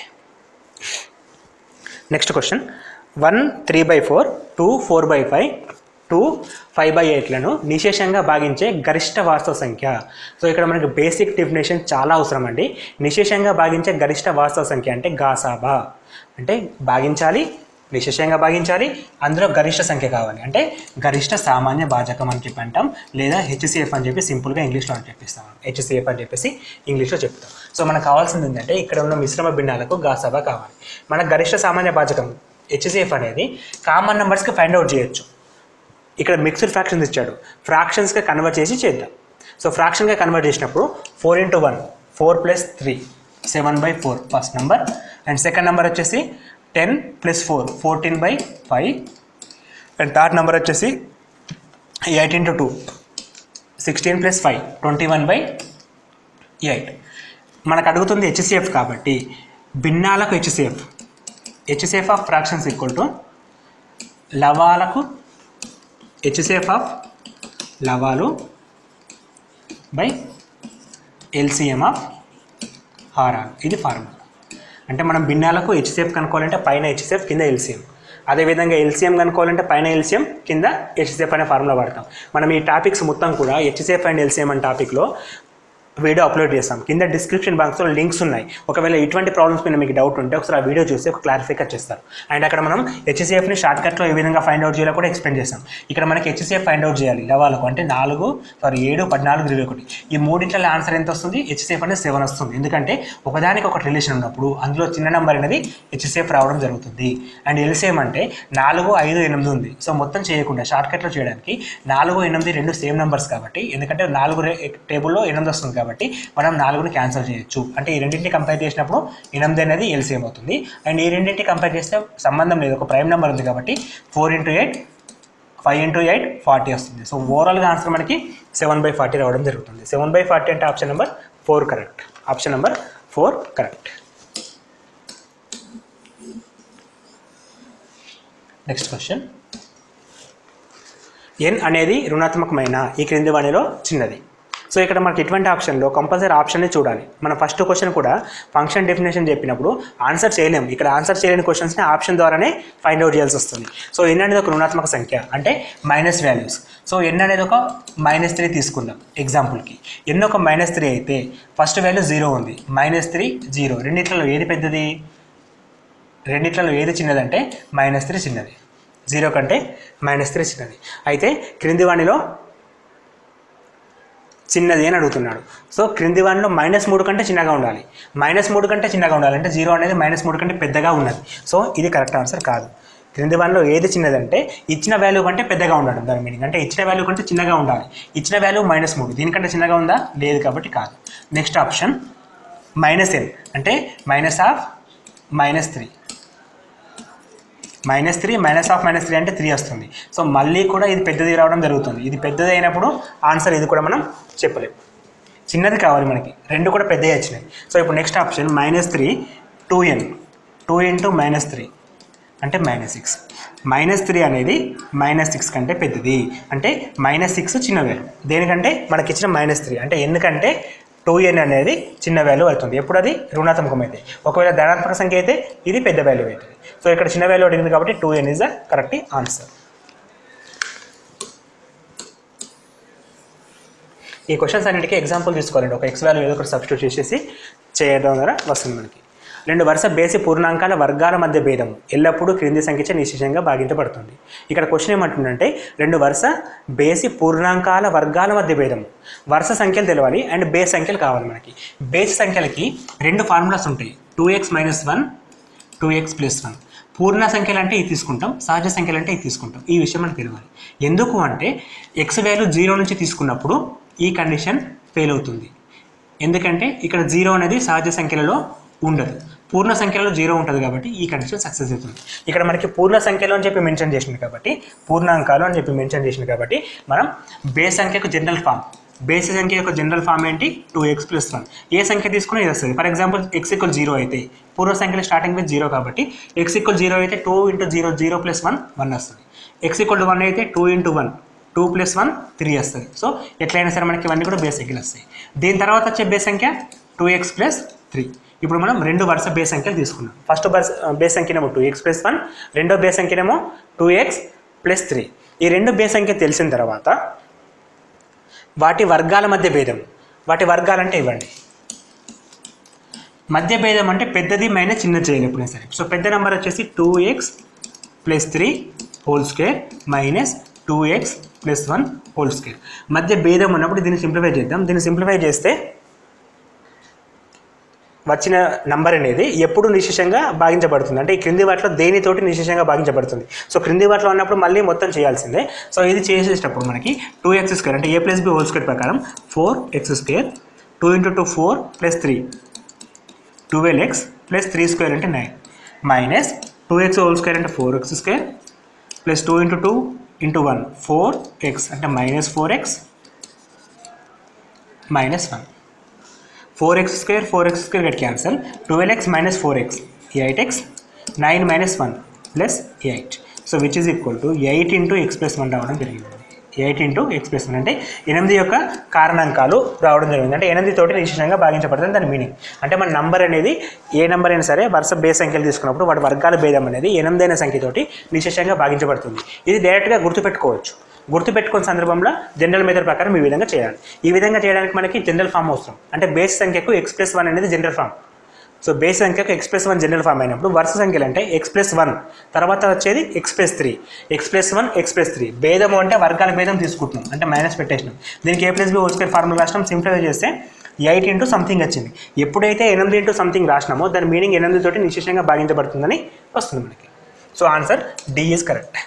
next question one three by four two four by five two five by ఎయిట్లను నిశేషంగా భాగించే గరిష్ట వాస్తవ సంఖ్య so ఇక్కడ మనకి basic definition చాలా అవసరం అండి నిశేషంగా భాగించే గరిష్ట వాస్తవ సంఖ్య అంటే గాసాబా అంటే భాగించాలి నిశేషంగా భాగించాలి అందులో గరిష్ట సంఖ్య కావాలి అంటే గరిష్ట సామాన్య భాజకం అని చెప్పి అంటాం లేదా హెచ్సిఎఫ్ అని చెప్పి సింపుల్గా ఇంగ్లీష్లో అని చెప్పిస్తాం హెచ్సిఎఫ్ అని చెప్పేసి ఇంగ్లీష్లో చెప్తాం సో మనకు కావాల్సింది ఏంటంటే ఇక్కడ ఉన్న మిశ్రమ భిన్నాలకు గాసాబా కావాలి మనకు గరిష్ట సామాన్య భాజకం హెచ్సిఎఫ్ అనేది కామన్ నెంబర్స్కి ఫైండ్ అవుట్ చేయొచ్చు ఇక్కడ మిక్స్డ్ ఫ్రాక్షన్స్ ఇచ్చాడు ఫ్రాక్షన్స్గా కన్వర్ట్ చేసి చేద్దాం సో ఫ్రాక్షన్గా కన్వర్ట్ చేసినప్పుడు four into one four plus three seven by four first number and second number వచ్చేసి ten plus four fourteen by five and third number వచ్చేసి eight into two sixteen plus five twenty one by eight మనకు అడుగుతుంది HCF కాబట్టి భిన్నాలకు HCF HCF of fractions equal to లవాలకు HCF of లవాలు by LCM of హారాలు ఇది formula అంటే మనం భిన్నాలకు హెచ్సిఎఫ్ కనుక్కోవాలంటే పైన హెచ్సిఎఫ్ కింద ఎల్సిఎం అదేవిధంగా ఎల్సిఎం కనుక్కోవాలంటే పైన ఎల్సిఎం కింద హెచ్సిఎఫ్ అనే ఫార్ములా వాడతాం మనం ఈ టాపిక్స్ మొత్తం కూడా హెచ్సిఎఫ్ అండ్ ఎల్సిఎం అనే టాపిక్లో వీడియో అప్లోడ్ చేస్తాం కింద డిస్క్రిప్షన్ బాక్స్లో లింక్స్ ఉన్నాయి ఒకవేళ ఇటువంటి ప్రాబ్లమ్స్ మీద మీకు డౌట్ ఉంటే ఒకసారి ఆ వీడియో చూసి ఒక క్లారిఫికర్ చేస్తారు అండ్ అక్కడ మనం హెచ్సిఎఫ్ని షార్ట్ కట్లో ఏ విధంగా ఫైండ్ అవుట్ చేయాలో కూడా ఎక్స్ప్లెయిన్ చేస్తాం ఇక్కడ మనకి హెచ్సిఎఫ్ ఫైండ్ అవుట్ చేయాలి లవాలకు అంటే నాలుగు సారీ ఏడు పద్నాలుగు ఇరవై ఒకటి ఈ మూడింటిలో ఆన్సర్ ఎంత వస్తుంది హెచ్సిఎఫ్ అనేది సెవెన్ వస్తుంది ఎందుకంటే ఒకదానికి ఒక రిలేషన్ ఉన్నప్పుడు అందులో చిన్న నెంబర్ అనేది హెచ్సిఎఫ్ రావడం జరుగుతుంది అండ్ ఎల్సిఎం అంటే నాలుగు ఐదు ఎనిమిది ఉంది సో మొత్తం చేయకుండా షార్ట్ కట్లో చేయడానికి నాలుగు ఎనిమిది రెండు సేమ్ నెంబర్స్ కాబట్టి ఎందుకంటే నాలుగు టేబుల్లో ఎనిమిది వస్తుంది కాబట్టి మనం నాలుగుని క్యాన్సిల్ చేయొచ్చు అంటే ఈ రెండింటిని కంపేర్ చేసినప్పుడు ఎనిమిది అనేది ఎల్సిఎం అవుతుంది అండ్ ఈ రెండింటిని కంపేర్ చేస్తే సంబంధం లేదు ఒక ప్రైమ్ నెంబర్ ఉంది కాబట్టి four into eight five into eight forty వస్తుంది సో ఓవరాల్గా ఆన్సర్ మనకి సెవెన్ బై ఫార్టీ రావడం జరుగుతుంది సెవెన్ బై ఫార్టీ అంటే option number four correct option number four correct next question n అనేది రుణాత్మకమైన ఈ క్రింది వాణిలో చిన్నది సో ఇక్కడ మనకి ఇటువంటి ఆప్షన్లో కంపల్సరీ ఆప్షన్ని చూడాలి మన ఫస్ట్ క్వశ్చన్ కూడా ఫంక్షన్ డెఫినేషన్ చెప్పినప్పుడు ఆన్సర్ చేయలేం ఇక్కడ ఆన్సర్ చేయలేని క్వశ్చన్స్ని ఆప్షన్ ద్వారానే ఫైండ్ అవుట్ చేయాల్సి వస్తుంది సో ఎన్ అనేది ఒక రుణాత్మక సంఖ్య అంటే మైనస్ వాల్యూస్ సో ఎన్ అనేది ఒక మైనస్ త్రీ తీసుకుందాం ఎగ్జాంపుల్కి ఎన్ ఒక మైనస్ త్రీ అయితే ఫస్ట్ వాల్యూ జీరో ఉంది మైనస్ త్రీ జీరో రెండిట్లలో ఏది పెద్దది రెండిట్లలో ఏది చిన్నదంటే మైనస్ త్రీ చిన్నది జీరో కంటే మైనస్ త్రీ చిన్నది అయితే క్రింది వాణిలో చిన్నది అని అడుగుతున్నాడు సో క్రింది వానిలో మైనస్ మూడు కంటే చిన్నగా ఉండాలి మైనస్ మూడు కంటే చిన్నగా ఉండాలి అంటే జీరో అనేది మైనస్ మూడు కంటే పెద్దగా ఉన్నది సో ఇది కరెక్ట్ ఆన్సర్ కాదు క్రింది వానిలో ఏది చిన్నదంటే ఇచ్చిన వాల్యూ కంటే పెద్దగా ఉండడం దాని మీనింగ్ అంటే ఇచ్చిన వాల్యూ కంటే చిన్నగా ఉండాలి ఇచ్చిన వాల్యూ మైనస్ మూడు దీనికంటే చిన్నగా ఉందా లేదు కాబట్టి కాదు నెక్స్ట్ ఆప్షన్ మైనస్ ఎన్ అంటే minus of minus three minus three minus of minus three అంటే త్రీ వస్తుంది సో మళ్ళీ కూడా ఇది పెద్దది రావడం జరుగుతుంది ఇది పెద్దది అయినప్పుడు ఆన్సర్ ఇది కూడా మనం చెప్పలేము చిన్నది కావాలి మనకి రెండు కూడా పెద్దవి వచ్చినాయి సో ఇప్పుడు next option minus three two n two into minus three అంటే మైనస్ సిక్స్ మైనస్ త్రీ అనేది మైనస్ సిక్స్ కంటే పెద్దది అంటే మైనస్ సిక్స్ చిన్న వాల్యూ దేనికంటే మనకి ఇచ్చిన మైనస్ త్రీ అంటే ఎందుకంటే టూ ఎన్ అనేది చిన్న వాల్యూ అవుతుంది ఎప్పుడు అది రుణాత్మకం అయితే ఒకవేళ ధనాత్మక సంఖ్య అయితే ఇది పెద్ద వాల్యూ అవుతుంది సో ఇక్కడ చిన్న వాల్యూ అడిగింది కాబట్టి two n is the correct answer ఈ క్వశ్చన్స్ అన్నిటికీ ఎగ్జాంపుల్ తీసుకోవాలండి ఒక ఎక్స్ వాల్యూ ఏదో ఒకటి సబ్స్టిట్యూట్ చేసేసి చేయడం ద్వారా వస్తుంది మనకి రెండు వరుస బేసి పూర్ణాంకాల వర్గాల మధ్య భేదం ఎల్లప్పుడూ క్రింది సంఖ్యచే నిశ్చితంగా భాగించబడుతుంది ఇక్కడ క్వశ్చన్ ఏమంటుందంటే రెండు వరుస బేసి పూర్ణాంకాల వర్గాల మధ్య భేదం వరుస సంఖ్యలు తెలవాలి అండ్ బేస్ సంఖ్యలు కావాలి మనకి బేస్ సంఖ్యలకి రెండు ఫార్ములాస్ ఉంటాయి two X minus one two x plus one పూర్ణ సంఖ్యలు అంటే ఇది తీసుకుంటాం సహజ సంఖ్యలు అంటే ఇది తీసుకుంటాం ఈ విషయం మనకు తెలియాలి ఎందుకు అంటే ఎక్స్ వాల్యూ జీరో నుంచి తీసుకున్నప్పుడు ఈ కండిషన్ ఫెయిల్ అవుతుంది ఎందుకంటే ఇక్కడ జీరో అనేది సహజ సంఖ్యలలో ఉండదు పూర్ణ సంఖ్యలో జీరో ఉంటుంది కాబట్టి ఈ కండిషన్ సక్సెస్ అవుతుంది ఇక్కడ మనకి పూర్ణ సంఖ్యలో అని చెప్పి మెన్షన్ చేసింది కాబట్టి పూర్ణాంకాలు అని చెప్పి మెన్షన్ చేసింది కాబట్టి మనం బేస్ సంఖ్యకు జనరల్ ఫామ్ బేస్ సంఖ్య యొక్క జనరల్ ఫామ్ ఏంటి టూ ఎక్స్ ప్లస్ వన్ ఏ సంఖ్య తీసుకున్నా ఇది వస్తుంది for example x equal zero అయితే పూర్వ సంఖ్యలో స్టార్టింగ్ విత్ జీరో కాబట్టి ఎక్స్ ఈక్వల్ జీరో అయితే two into zero zero plus one one వస్తుంది ఎక్స్ ఈక్వల్ టు వన్ అయితే two into one two plus one three వస్తుంది సో ఎట్లయినా సరే మనకి ఇవన్నీ కూడా బేస్ సంఖ్యలు వస్తాయి దీని తర్వాత వచ్చే బేస్ సంఖ్య టూ ఎక్స్ ప్లస్ త్రీ ఇప్పుడు మనం రెండు వరుస బేస్ సంఖ్యలు తీసుకున్నాం ఫస్ట్ బస్ బేస్ సంఖ్యనేమో టూ ఎక్స్ ప్లస్ వన్ రెండో బేస్ సంఖ్యనేమో టూ ఎక్స్ ప్లస్ త్రీ ఈ రెండు బేస్ సంఖ్య తెలిసిన తర్వాత వాటి వర్గాల మధ్య భేదం వాటి వర్గాలంటే ఇవ్వండి మధ్య భేదం అంటే పెద్దది మైనస్ చిన్న చేయాలి ఎప్పుడైనా సరే సో పెద్ద నెంబర్ వచ్చేసి two x plus three whole square minus two x plus one whole square మధ్య భేదం ఉన్నప్పుడు దీన్ని సింప్లిఫై చేద్దాం దీన్ని సింప్లిఫై చేస్తే వచ్చిన నంబర్ అనేది ఎప్పుడు నిశేషంగా భాగించబడుతుంది అంటే ఈ క్రింది వాటిలో దేనితోటి నిశేషంగా భాగించబడుతుంది సో క్రింది వాటిలో ఉన్నప్పుడు మళ్ళీ మొత్తం చేయాల్సిందే సో ఇది చేసేటప్పుడు మనకి టూ ఎక్స్ స్క్వేర్ అంటే a plus b whole square ప్రకారం four x square two into two four plus three twelve x plus three square అంటే nine minus two x whole square అంటే four x square plus two into two into one four x అంటే minus four x minus one four x square four x square got cancel twelve x minus four x eight x nine minus one plus eight so which is equal to eight into x plus one రావడం జరిగింది eight into x plus one అంటే ఎనిమిది యొక్క కారణాంకాలు రావడం జరిగింది అంటే ఎనిమిది తోటి నిశ్చితంగా భాగించబడుతుంది దాని మీనింగ్ అంటే మన నంబర్ అనేది ఏ నెంబర్ అయినా సరే వరుస బేస్ సంఖ్యలు తీసుకున్నప్పుడు వాటి వర్గాల భేదం అనేది ఎనిమిదైన సంఖ్యతోటి నిశ్చితంగా భాగించబడుతుంది ఇది డైరెక్ట్గా గుర్తుపెట్టుకోవచ్చు గుర్తుపెట్టుకున్న సందర్భంలో జనరల్ మెథడ్ ప్రకారం ఈ విధంగా చేయాలి ఈ విధంగా చేయడానికి మనకి జనరల్ ఫామ్ అవసరం అంటే బేస్ సంఖ్యకు ఎక్స్ ప్లస్ వన్ అనేది జనరల్ ఫామ్ సో బేస్ సంఖ్యకు x plus one general form అయినప్పుడు వరుస సంఖ్యలు అంటే ఎక్స్ ప్లస్ వన్ తర్వాత వచ్చేది x plus three x plus one x plus three భేదము అంటే వర్గాల భేదం తీసుకుంటున్నాం అంటే మైనస్ పెట్టేసినాం దీనికి a plus b whole square formula రాసినాం సింప్లిఫై చేస్తే ఎయిట్ ఇంటూ సంథింగ్ వచ్చింది ఎప్పుడైతే ఎనిమిది ఇంటూ సంథింగ్ రాసినామో దాని మీనింగ్ ఎనిమిది తోటి నిశ్చితంగా భాగించబడుతుందని వస్తుంది మనకి so answer d is correct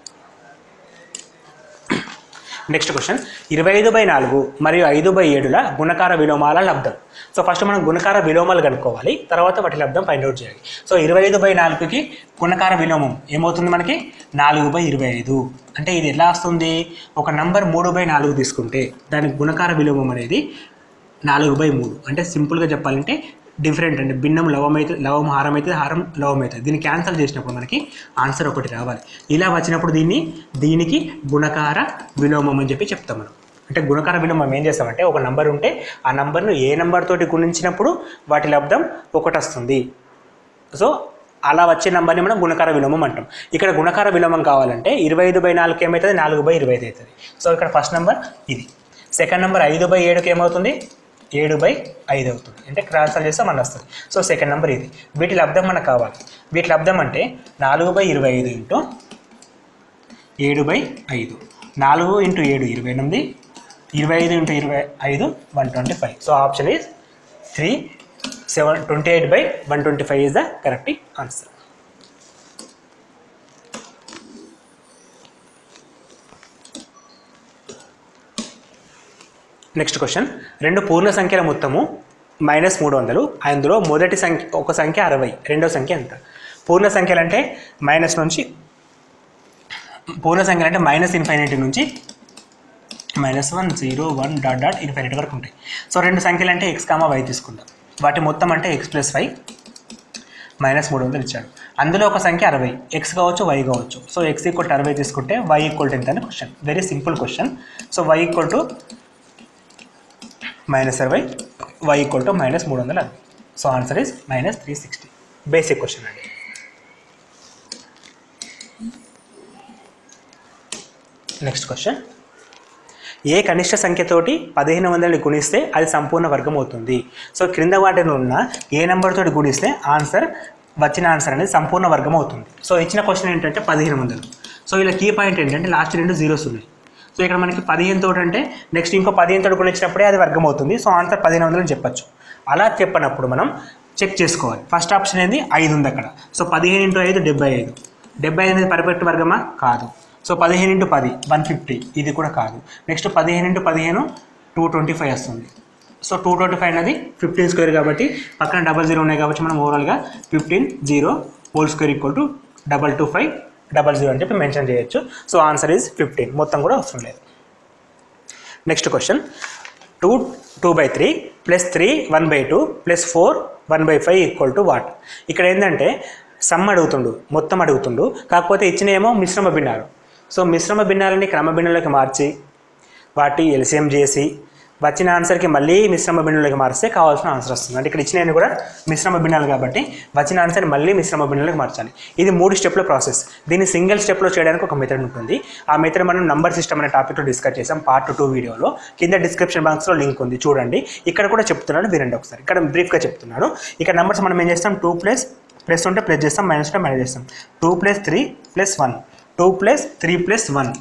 next question ఇరవై ఐదు బై నాలుగు మరియు ఐదు బై ఏడుల గుణకార విలోమాల లబ్ధం సో ఫస్ట్ మనం గుణకార విలోమాలు కనుక్కోవాలి తర్వాత వాటి లబ్ధం ఫైండ్ అవుట్ చేయాలి సో ఇరవై ఐదు బై నాలుగుకి గుణకార విలోమం ఏమవుతుంది మనకి నాలుగు బై ఇరవై ఐదు అంటే ఇది ఎలా వస్తుంది ఒక నంబర్ మూడు బై నాలుగు తీసుకుంటే దానికి గుణకార విలోమం అనేది నాలుగు బై మూడు అంటే సింపుల్గా చెప్పాలంటే డిఫరెంట్ అంటే భిన్నం లవం అయితే లవం హారం అయితే హారం లవం అవుతుంది దీన్ని క్యాన్సల్ చేసినప్పుడు మనకి ఆన్సర్ ఒకటి రావాలి ఇలా వచ్చినప్పుడు దీన్ని దీనికి గుణకార విలోమం అని చెప్పి చెప్తాం మనం అంటే గుణకార విలోమం ఏం చేస్తామంటే ఒక నంబర్ ఉంటే ఆ నంబర్ను ఏ నంబర్ తోటి గుణించినప్పుడు వాటి లబ్ధం ఒకటి వస్తుంది సో అలా వచ్చే నెంబర్ని మనం గుణకార విలోమం అంటాం ఇక్కడ గుణకార విలోమం కావాలంటే ఇరవై ఐదు బై నాలుగు ఏమవుతుంది నాలుగు బై ఇరవై ఐదు అవుతుంది సో ఇక్కడ ఫస్ట్ నెంబర్ ఇది సెకండ్ నెంబర్ ఐదు బై ఏడుకి ఏమవుతుంది ఏడు బై ఐదు అవుతుంది అంటే క్రాన్సల్ చేస్తే మన వస్తుంది సో సెకండ్ నెంబర్ ఇది వీటి లబ్ధం మనకు కావాలి వీటి లబ్ధం అంటే నాలుగు బై ఇరవై ఐదు ఇంటూ ఏడు బై ఐదు నాలుగు ఇంటూ ఏడు ఇరవై ఎనిమిది ఇరవై ఐదు ఇంటూ ఇరవై ఐదు one twenty five so option is three seven twenty eight by one twenty five is the correct answer next question రెండు పూర్ణ సంఖ్యల మొత్తము మైనస్ మూడు వందలు అందులో మొదటి సంఖ్య ఒక సంఖ్య అరవై రెండో సంఖ్య ఎంత పూర్ణ సంఖ్యలు అంటే మైనస్ నుంచి పూర్ణ సంఖ్యలు అంటే మైనస్ ఇన్ఫైనిటీ నుంచి minus one zero one dot dot infinity వరకు ఉంటాయి సో రెండు సంఖ్యలు అంటే ఎక్స్ కామా వై తీసుకుంటాం వాటి మొత్తం అంటే ఎక్స్ ప్లస్ వై మైనస్ మూడు వందలు ఇచ్చాడు అందులో ఒక సంఖ్య అరవై ఎక్స్ కావచ్చు వై కావచ్చు సో ఎక్స్ ఈక్వల్ టు అరవై తీసుకుంటే వై ఈక్వల్ టు ఎంత అని question very simple question so y equal to minus అరవై వై ఈక్వల్ టు మైనస్ మూడు వందల అరవై so answer is minus three sixty basic question అండి నెక్స్ట్ క్వశ్చన్ ఏ కనిష్ట సంఖ్యతోటి పదిహేను వందలని గుణిస్తే అది సంపూర్ణ వర్గం అవుతుంది సో క్రింద వాటిని ఉన్న ఏ నెంబర్ తోటి గుణిస్తే ఆన్సర్ వచ్చిన ఆన్సర్ అనేది సంపూర్ణ వర్గం అవుతుంది సో ఇచ్చిన క్వశ్చన్ ఏంటంటే పదిహేను వందలు సో ఇలా కీ పాయింట్ ఏంటంటే లాస్ట్ రెండు జీరోస్ ఉన్నాయి సో ఇక్కడ మనకి పదిహేను తోటి అంటే నెక్స్ట్ ఇంకో పదిహేను తోటి గుణించినప్పుడే అది వర్గం అవుతుంది సో ఆన్సర్ పదిహేను వందలు అని చెప్పచ్చు అలా చెప్పనప్పుడు మనం చెక్ చేసుకోవాలి ఫస్ట్ ఆప్షన్ ఏంది ఐదు ఉంది అక్కడ సో పదిహేను ఇంటూ ఐదు డెబ్బై ఐదు డెబ్బై ఐదు అనేది పర్ఫెక్ట్ వర్గమా కాదు సో పదిహేను ఇంటూ పది వన్ ఫిఫ్టీ ఇది కూడా కాదు నెక్స్ట్ పదిహేను ఇంటూ పదిహేను టూ ట్వంటీ ఫైవ్ వస్తుంది సో టూ ట్వంటీ ఫైవ్ అనేది ఫిఫ్టీన్ స్క్వేర్ కాబట్టి పక్కన డబల్ జీరో ఉన్నాయి కాబట్టి మనం ఓవరాల్గా fifteen zero whole square equal to double two five double zero అని చెప్పి మెన్షన్ చేయొచ్చు సో ఆన్సర్ ఈజ్ ఫిఫ్టీన్ మొత్తం కూడా అవసరం లేదు next question two two by three plus three one by two plus four one by five equal to what ఇక్కడ ఏంటంటే some అడుగుతుండు మొత్తం అడుగుతుండు కాకపోతే ఇచ్చిన ఏమో మిశ్రమ భిన్నాలు సో మిశ్రమ భిన్నాలని క్రమ భిన్నులకి మార్చి వాటి ఎల్సిఎం చేసి వచ్చిన ఆన్సర్కి మళ్ళీ మిశ్రమ భిన్నులకి మారిస్తే కావాల్సిన ఆన్సర్ వస్తుంది అంటే ఇక్కడ ఇచ్చినవి కూడా మిశ్రమ భిన్నాలు కాబట్టి వచ్చిన ఆన్సర్ మళ్ళీ మిశ్రమ భిన్నులకు మార్చాలి ఇది మూడు స్టెప్ల ప్రాసెస్ దీన్ని సింగిల్ స్టెప్లో చేయడానికి ఒక మెథడ్ ఉంటుంది ఆ మెథడ్ మనం నంబర్ సిస్టమ్ అనే టాపిక్లో డిస్కస్ చేసాం పార్ట్ టూ వీడియోలో కింద డిస్క్రిప్షన్ బాక్స్లో లింక్ ఉంది చూడండి ఇక్కడ కూడా చెప్తున్నాను వినండి ఒకసారి ఇక్కడ బ్రీఫ్గా చెప్తున్నాను ఇక్కడ నంబర్స్ మనం ఏం చేస్తాం టూ ప్లస్ ప్లస్ ఉంటే ప్లస్ చేస్తాం మైనస్ ఉంటే మైనస్ చేస్తాం two plus three plus one two plus three plus one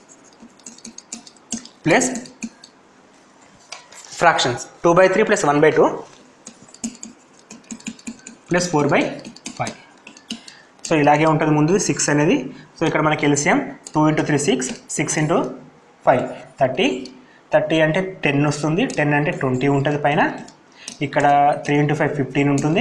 plus fractions two by three plus one by two plus four by five so ఇలాగే ఉంటుంది ముందు సిక్స్ అనేది so ఇక్కడ మనకి LCM two into three six six into five thirty thirty అంటే ten వస్తుంది ten అంటే twenty ఉంటుంది పైన ఇక్కడ త్రీ ఇంటూ ఫైవ్ ఫిఫ్టీన్ ఉంటుంది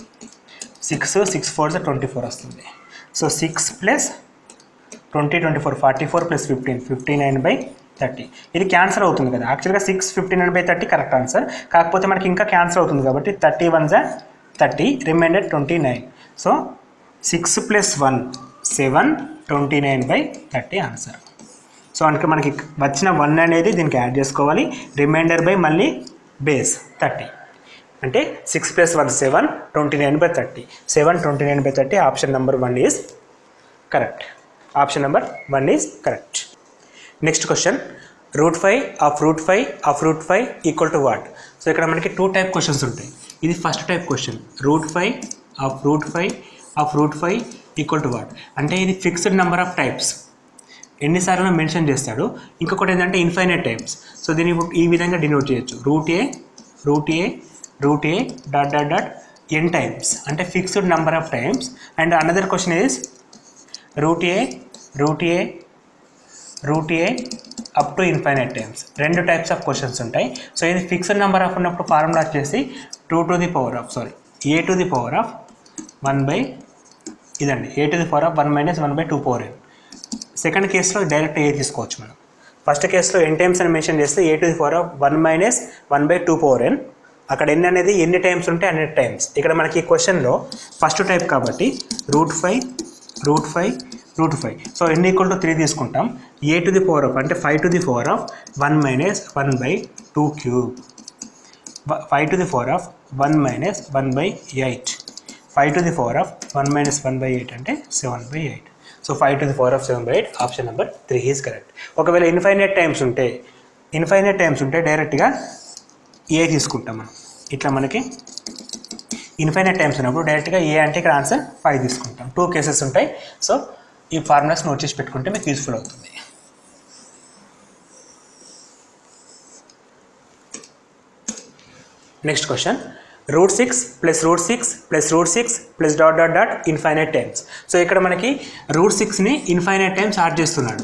six six four twenty four వస్తుంది so six plus twenty twenty four forty four plus fifteen fifty nine by thirty ఇది cancel అవుతుంది కదా యాక్చువల్గా six fifty nine by thirty correct answer కాకపోతే మనకి ఇంకా cancel అవుతుంది కాబట్టి థర్టీ వన్ జా thirty remainder twenty nine so six plus one seven twenty nine by thirty answer so అంటే మనకి వచ్చిన వన్ అనేది దీనికి యాడ్ చేసుకోవాలి రిమైండర్ బై మళ్ళీ బేస్ థర్టీ అంటే six plus one seven twenty nine by thirty seven twenty nine by thirty option number one is correct option number one is correct next question root five of root five of root five equal to what so ఇక్కడ మనకి two type questions ఉంటాయి ఇది first type question root five of root five of root five equal to what అంటే ఇది fixed number of types ఎన్నిసార్లు mention చేస్తాడు ఇంకొకటి ఏంటంటే ఇన్ఫైనైట్ టైమ్స్ సో దీన్ని ఇప్పుడు ఈ విధంగా డినోట్ చేయొచ్చు root a root a root a dot dot dot n times అంటే fixed number of times and another question is root a root a root a up to infinite times రెండు types of questions ఉంటాయి so ఇది fixed number of ఉన్నప్పుడు formula వచ్చేసి two to the power of sorry a to the power of one by ఇదండి a to the power of one minus one by two power n second కేసులో direct a తీసుకోవచ్చు మనం first కేసులో n times అని mention చేస్తే a to the power of one minus one by two power n అక్కడ n అనేది ఎన్ని times ఉంటే అన్ని టైమ్స్ ఇక్కడ మనకి ఈ క్వశ్చన్లో ఫస్ట్ టైప్ కాబట్టి root five root five root five so n equal to three తీసుకుంటాం a to the power of అంటే five to the power of one minus one by two cube five to the power of one minus one by eight five to the power of one minus one by eight అంటే seven by eight so five to the power of seven by eight option number three is correct ఒకవేళ infinite times ఉంటే infinite times ఉంటే డైరెక్ట్గా ఏ తీసుకుంటాం మనం ఇట్లా మనకి infinite times ఉన్నప్పుడు డైరెక్ట్గా ఏ అంటే ఇక్కడ ఆన్సర్ ఫైవ్ తీసుకుంటాం టూ కేసెస్ ఉంటాయి సో ఈ ఫార్ములాస్ నోట్ చేసి పెట్టుకుంటే మీకు యూస్ఫుల్ అవుతుంది next question root six plus root six plus root six plus dot dot dot infinite times so ఇక్కడ మనకి రూట్ సిక్స్ని ఇన్ఫైనైట్ టైమ్స్ యాడ్ చేస్తున్నాడు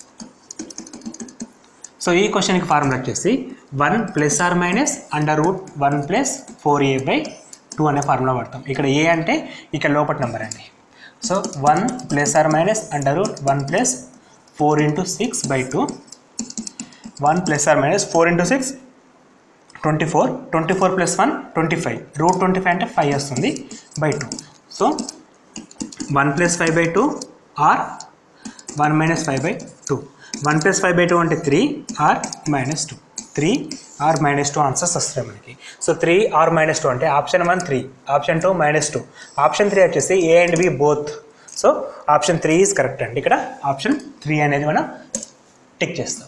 సో ఈ క్వశ్చన్కి ఫార్ములా వచ్చేసి one plus or minus under root one plus four a by two అనే formula వాడతాం ఇక్కడ ఏ అంటే ఇక్కడ లోపల నెంబర్ అండి so one plus or minus under root one plus four into six by two one plus or minus four into six twenty four twenty four plus one twenty five root twenty five అంటే five వస్తుంది by two so one plus five by two or one minus five by two one plus five by two అంటే three or minus two three or minus two answers వస్తాయి మనకి so three or minus two అంటే option one three option two minus two option three వచ్చేసి a and b both so option three is correct అండి ఇక్కడ option three అనేది మనం tick చేస్తాం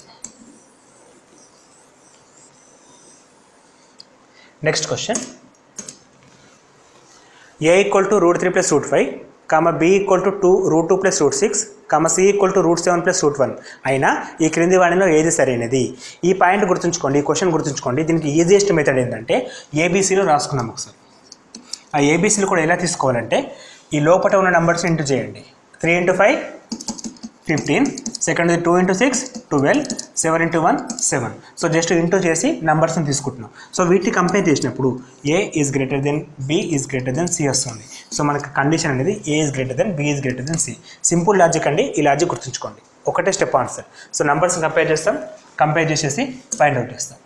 next question a equal to root three plus root five comma b equal to two root two plus root six comma c equal to root seven plus root one అయినా ఈ క్రింది వాడిలో ఏది సరైనది ఈ పాయింట్ గుర్తుంచుకోండి ఈ క్వశ్చన్ గుర్తుంచుకోండి దీనికి ఈజియెస్ట్ మెథడ్ ఏంటంటే ఏబీసీలో రాసుకున్నాం ఒకసారి ఆ ఏబీసీలు కూడా ఎలా తీసుకోవాలంటే ఈ లోపల ఉన్న నెంబర్స్ ఇంటూ చేయండి three into five fifteen second two into six twelve seven into one seven so just into చేసి నంబర్స్ని తీసుకుంటున్నాం సో వీటిని కంపేర్ చేసినప్పుడు a is greater than b is greater than c వస్తుంది సో మనకి కండిషన్ అనేది a is greater than b is greater than c simple logic అండి ఈ లాజిక్ గుర్తుంచుకోండి ఒకటే స్టెప్ ఆన్సర్ సో నంబర్స్ని కంపేర్ చేస్తాం కంపేర్ చేసేసి ఫైండ్ అవుట్ చేస్తాం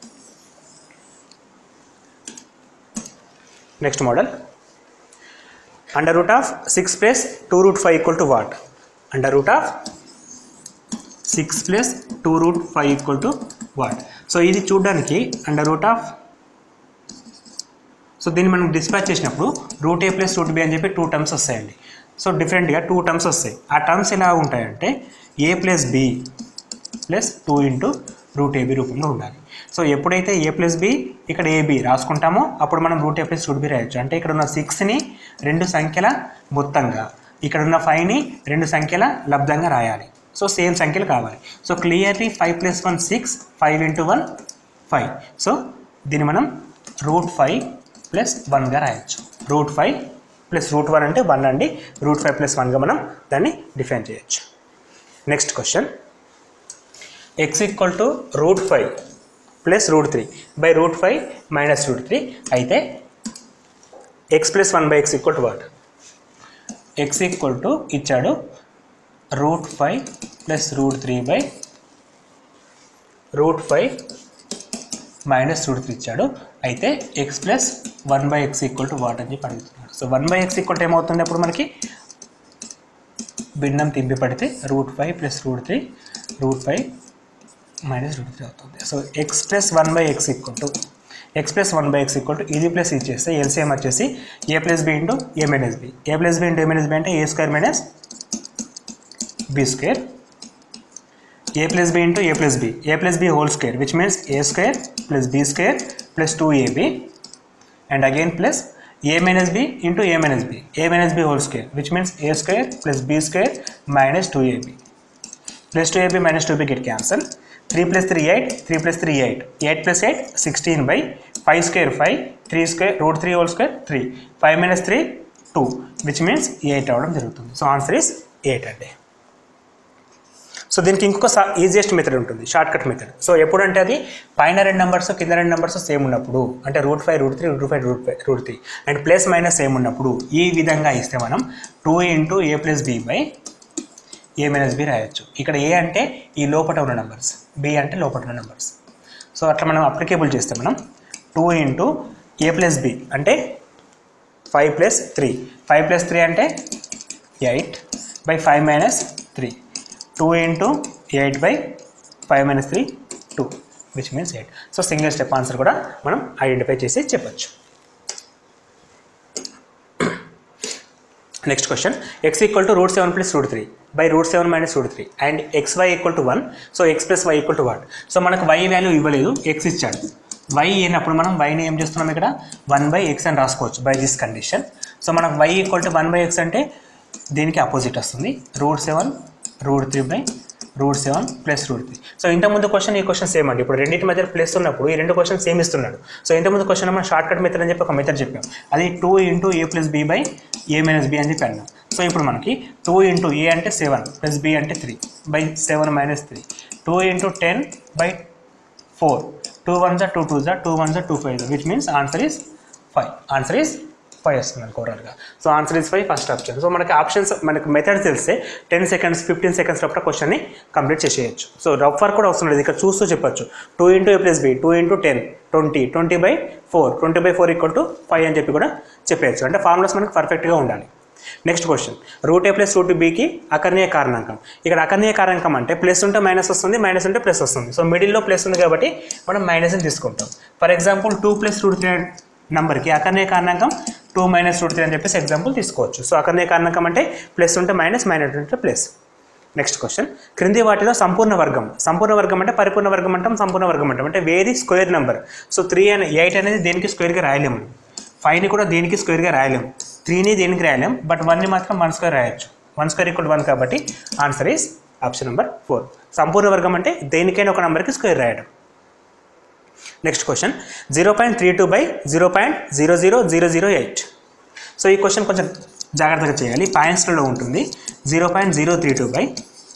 next model under root of six plus two root five equal to what under root of six plus two root five equal to what so ఇది చూడడానికి under root of so దీన్ని మనం dispatch చేసినప్పుడు root a plus root b అని చెప్పి two terms వస్తాయండి so డిఫరెంట్గా two terms వస్తాయి ఆ టర్మ్స్ ఎలా ఉంటాయంటే a plus B plus two into root a b రూపంలో ఉండాలి సో ఎప్పుడైతే ఏ ప్లస్ బి ఇక్కడ ఏబి రాసుకుంటామో అప్పుడు మనం root a plus root b రాయొచ్చు అంటే ఇక్కడ ఉన్న సిక్స్ని రెండు సంఖ్యల మొత్తంగా ఇక్కడ ఉన్న ఫైవ్ని రెండు సంఖ్యల లబ్ధంగా రాయాలి సో సేమ్ సంఖ్యలు కావాలి so clearly five plus one six five into one five so దీన్ని మనం రూట్ ఫైవ్ ప్లస్ వన్గా రాయొచ్చు root five plus root one అంటే వన్ అండి రూట్ ఫైవ్ ప్లస్ వన్గా మనం దాన్ని డిఫైన్ చేయొచ్చు next question x equal to root five plus root three by root five minus root three అయితే x plus one by x equal to what x equal to ఇచ్చాడు root five plus root three by root five minus root three ఇచ్చాడు అయితే x plus one by x equal to what అని చెప్పి అడుగుతున్నాడు so one by x equal to ఏమవుతుంది అప్పుడు మనకి భిన్నం తింపి పడితే root five plus root three root five minus root three అవుతుంది so x plus one by x equal to x plus one by x equal to ఇది plus ఇది చేస్తే ఎల్సిఎం వచ్చేసి a plus b into a minus b a plus b into a minus b అంటే a square minus b square a plus b into a plus b a plus b whole square which means a square plus b square plus two a b and again plus a minus b into a minus b a minus b whole square which means a square plus b square minus 2ab plus 2ab minus 2b get cancelled 3 plus 3 8 3 plus 3 8 8 plus 8 16 by 5 square 5 3 square root 3 whole square 3 5 minus 3 2 which means 8 అవడం జరుగుతుంది so answer is 8 అండి so దీనికి ఇంకొక easiest method ఉంటుంది short cut method so ఎప్పుడంటే అది పైన రెండు నెంబర్స్ కింద రెండు నెంబర్స్ సేమ్ ఉన్నప్పుడు అంటే root five root three root five root five root three and plus minus same ఉన్నప్పుడు ఈ విధంగా ఇస్తే మనం two into a plus b by a minus b రాయొచ్చు ఇక్కడ ఏ అంటే ఈ లోపల ఉన్న నెంబర్స్ బి అంటే లోపల ఉన్న నెంబర్స్ సో అట్లా మనం అప్లికేబుల్ చేస్తే మనం two into a plus b అంటే five plus three five plus three అంటే eight by five minus three two into eight by five minus three two which means eight so single step answer కూడా మనం identify చేసి చెప్పొచ్చు next question x equal to root seven plus root three by root seven minus root three and x y equal to one so x plus why equal to one so మనకు y value ఇవ్వలేదు x ఇచ్చాడు y అయినప్పుడు మనం వైని ఏం చేస్తున్నాం ఇక్కడ one by x అని రాసుకోవచ్చు బై దిస్ కండిషన్ సో మనకు y equal to one by x అంటే దీనికి అపోజిట్ వస్తుంది root seven root three by root seven plus root three so ఇంతకుముందు క్వశ్చన్ ఈ క్వశ్చన్ సేమ్ అండి ఇప్పుడు రెండింటి మధ్య ప్లస్ ఉన్నప్పుడు ఈ రెండు క్వశ్చన్ సేమ్ ఇస్తున్నాడు సో ఇంతకుముందు క్వశ్చన్ మనం షార్ట్ కట్ మెథడ్ అని చెప్పి ఒక మెథడ్ చెప్పాం అది two into a plus b by a minus b అని చెప్పి అన్నాం సో ఇప్పుడు మనకి టూ ఇంటూ ఏ అంటే సెవెన్ ప్లస్ బి అంటే three by seven minus three two into ten by four two one జా టూ టూ జా టూ వన్ జా టూ ఫైవ్ జా which means answer is five answer is five వస్తుంది మనకు ఓవరాల్గా so answer is five first option so మనకి options మనకి methods తెలిస్తే టెన్ సెకండ్స్ ఫిఫ్టీన్ సెకండ్స్ లోపల క్వశ్చన్ని కంప్లీట్ చేసేయచ్చు సో రఫ్ వర్క్ కూడా అవసరం లేదు ఇక్కడ చూస్తూ చెప్పొచ్చు two into a plus b two into ten twenty twenty by four twenty by four equal to five అని చెప్పి కూడా చెప్పేయచ్చు అంటే ఫార్ములాస్ మనకి పర్ఫెక్ట్గా ఉండాలి next question root a plus root బికి అకర్ణీయ కారణాంకం ఇక్కడ అకర్ణీయ కారణాంకం అంటే ప్లస్ ఉంటే మైనస్ వస్తుంది మైనస్ ఉంటే ప్లస్ వస్తుంది సో మిడిల్లో ప్లస్ ఉంది కాబట్టి మనం మైనస్ని తీసుకుంటాం for example two plus root three నెంబర్కి అకర్ణీయ కారణాంకం టూ మైనస్ రూట్ త్రీ అని చెప్పేసి ఎగ్జాంపుల్ తీసుకోవచ్చు సో అకర్ణీయ కారణాంకం అంటే ప్లస్ ఉంటే మైనస్ మైనస్ ఉంటే ప్లస్ నెక్స్ట్ క్వశ్చన్ క్రింది వాటిలో సంపూర్ణ వర్గం సంపూర్ణ వర్గం అంటే పరిపూర్ణ వర్గం అంటాం సంపూర్ణ వర్గం అంటాం అంటే very square number so three అనే ఎయిట్ అనేది దేనికి స్క్వేర్గా రాయలేము ఫైవ్ని కూడా దేనికి స్క్వేర్గా రాయలేము త్రీని దేనికి రాయలేం బట్ వన్ని మాత్రం వన్ స్క్వేర్ రాయొచ్చు వన్ స్క్వేర్ ఈక్వల్ వన్ కాబట్టి answer is option number four సంపూర్ణ వర్గం అంటే దేనికైనా ఒక నెంబర్కి స్క్వేర్ రాయడం next question zero point three two by zero point zero zero zero zero eight so ఈ క్వశ్చన్ కొంచెం జాగ్రత్తగా చేయాలి పాయింట్స్లలో ఉంటుంది zero point zero three two by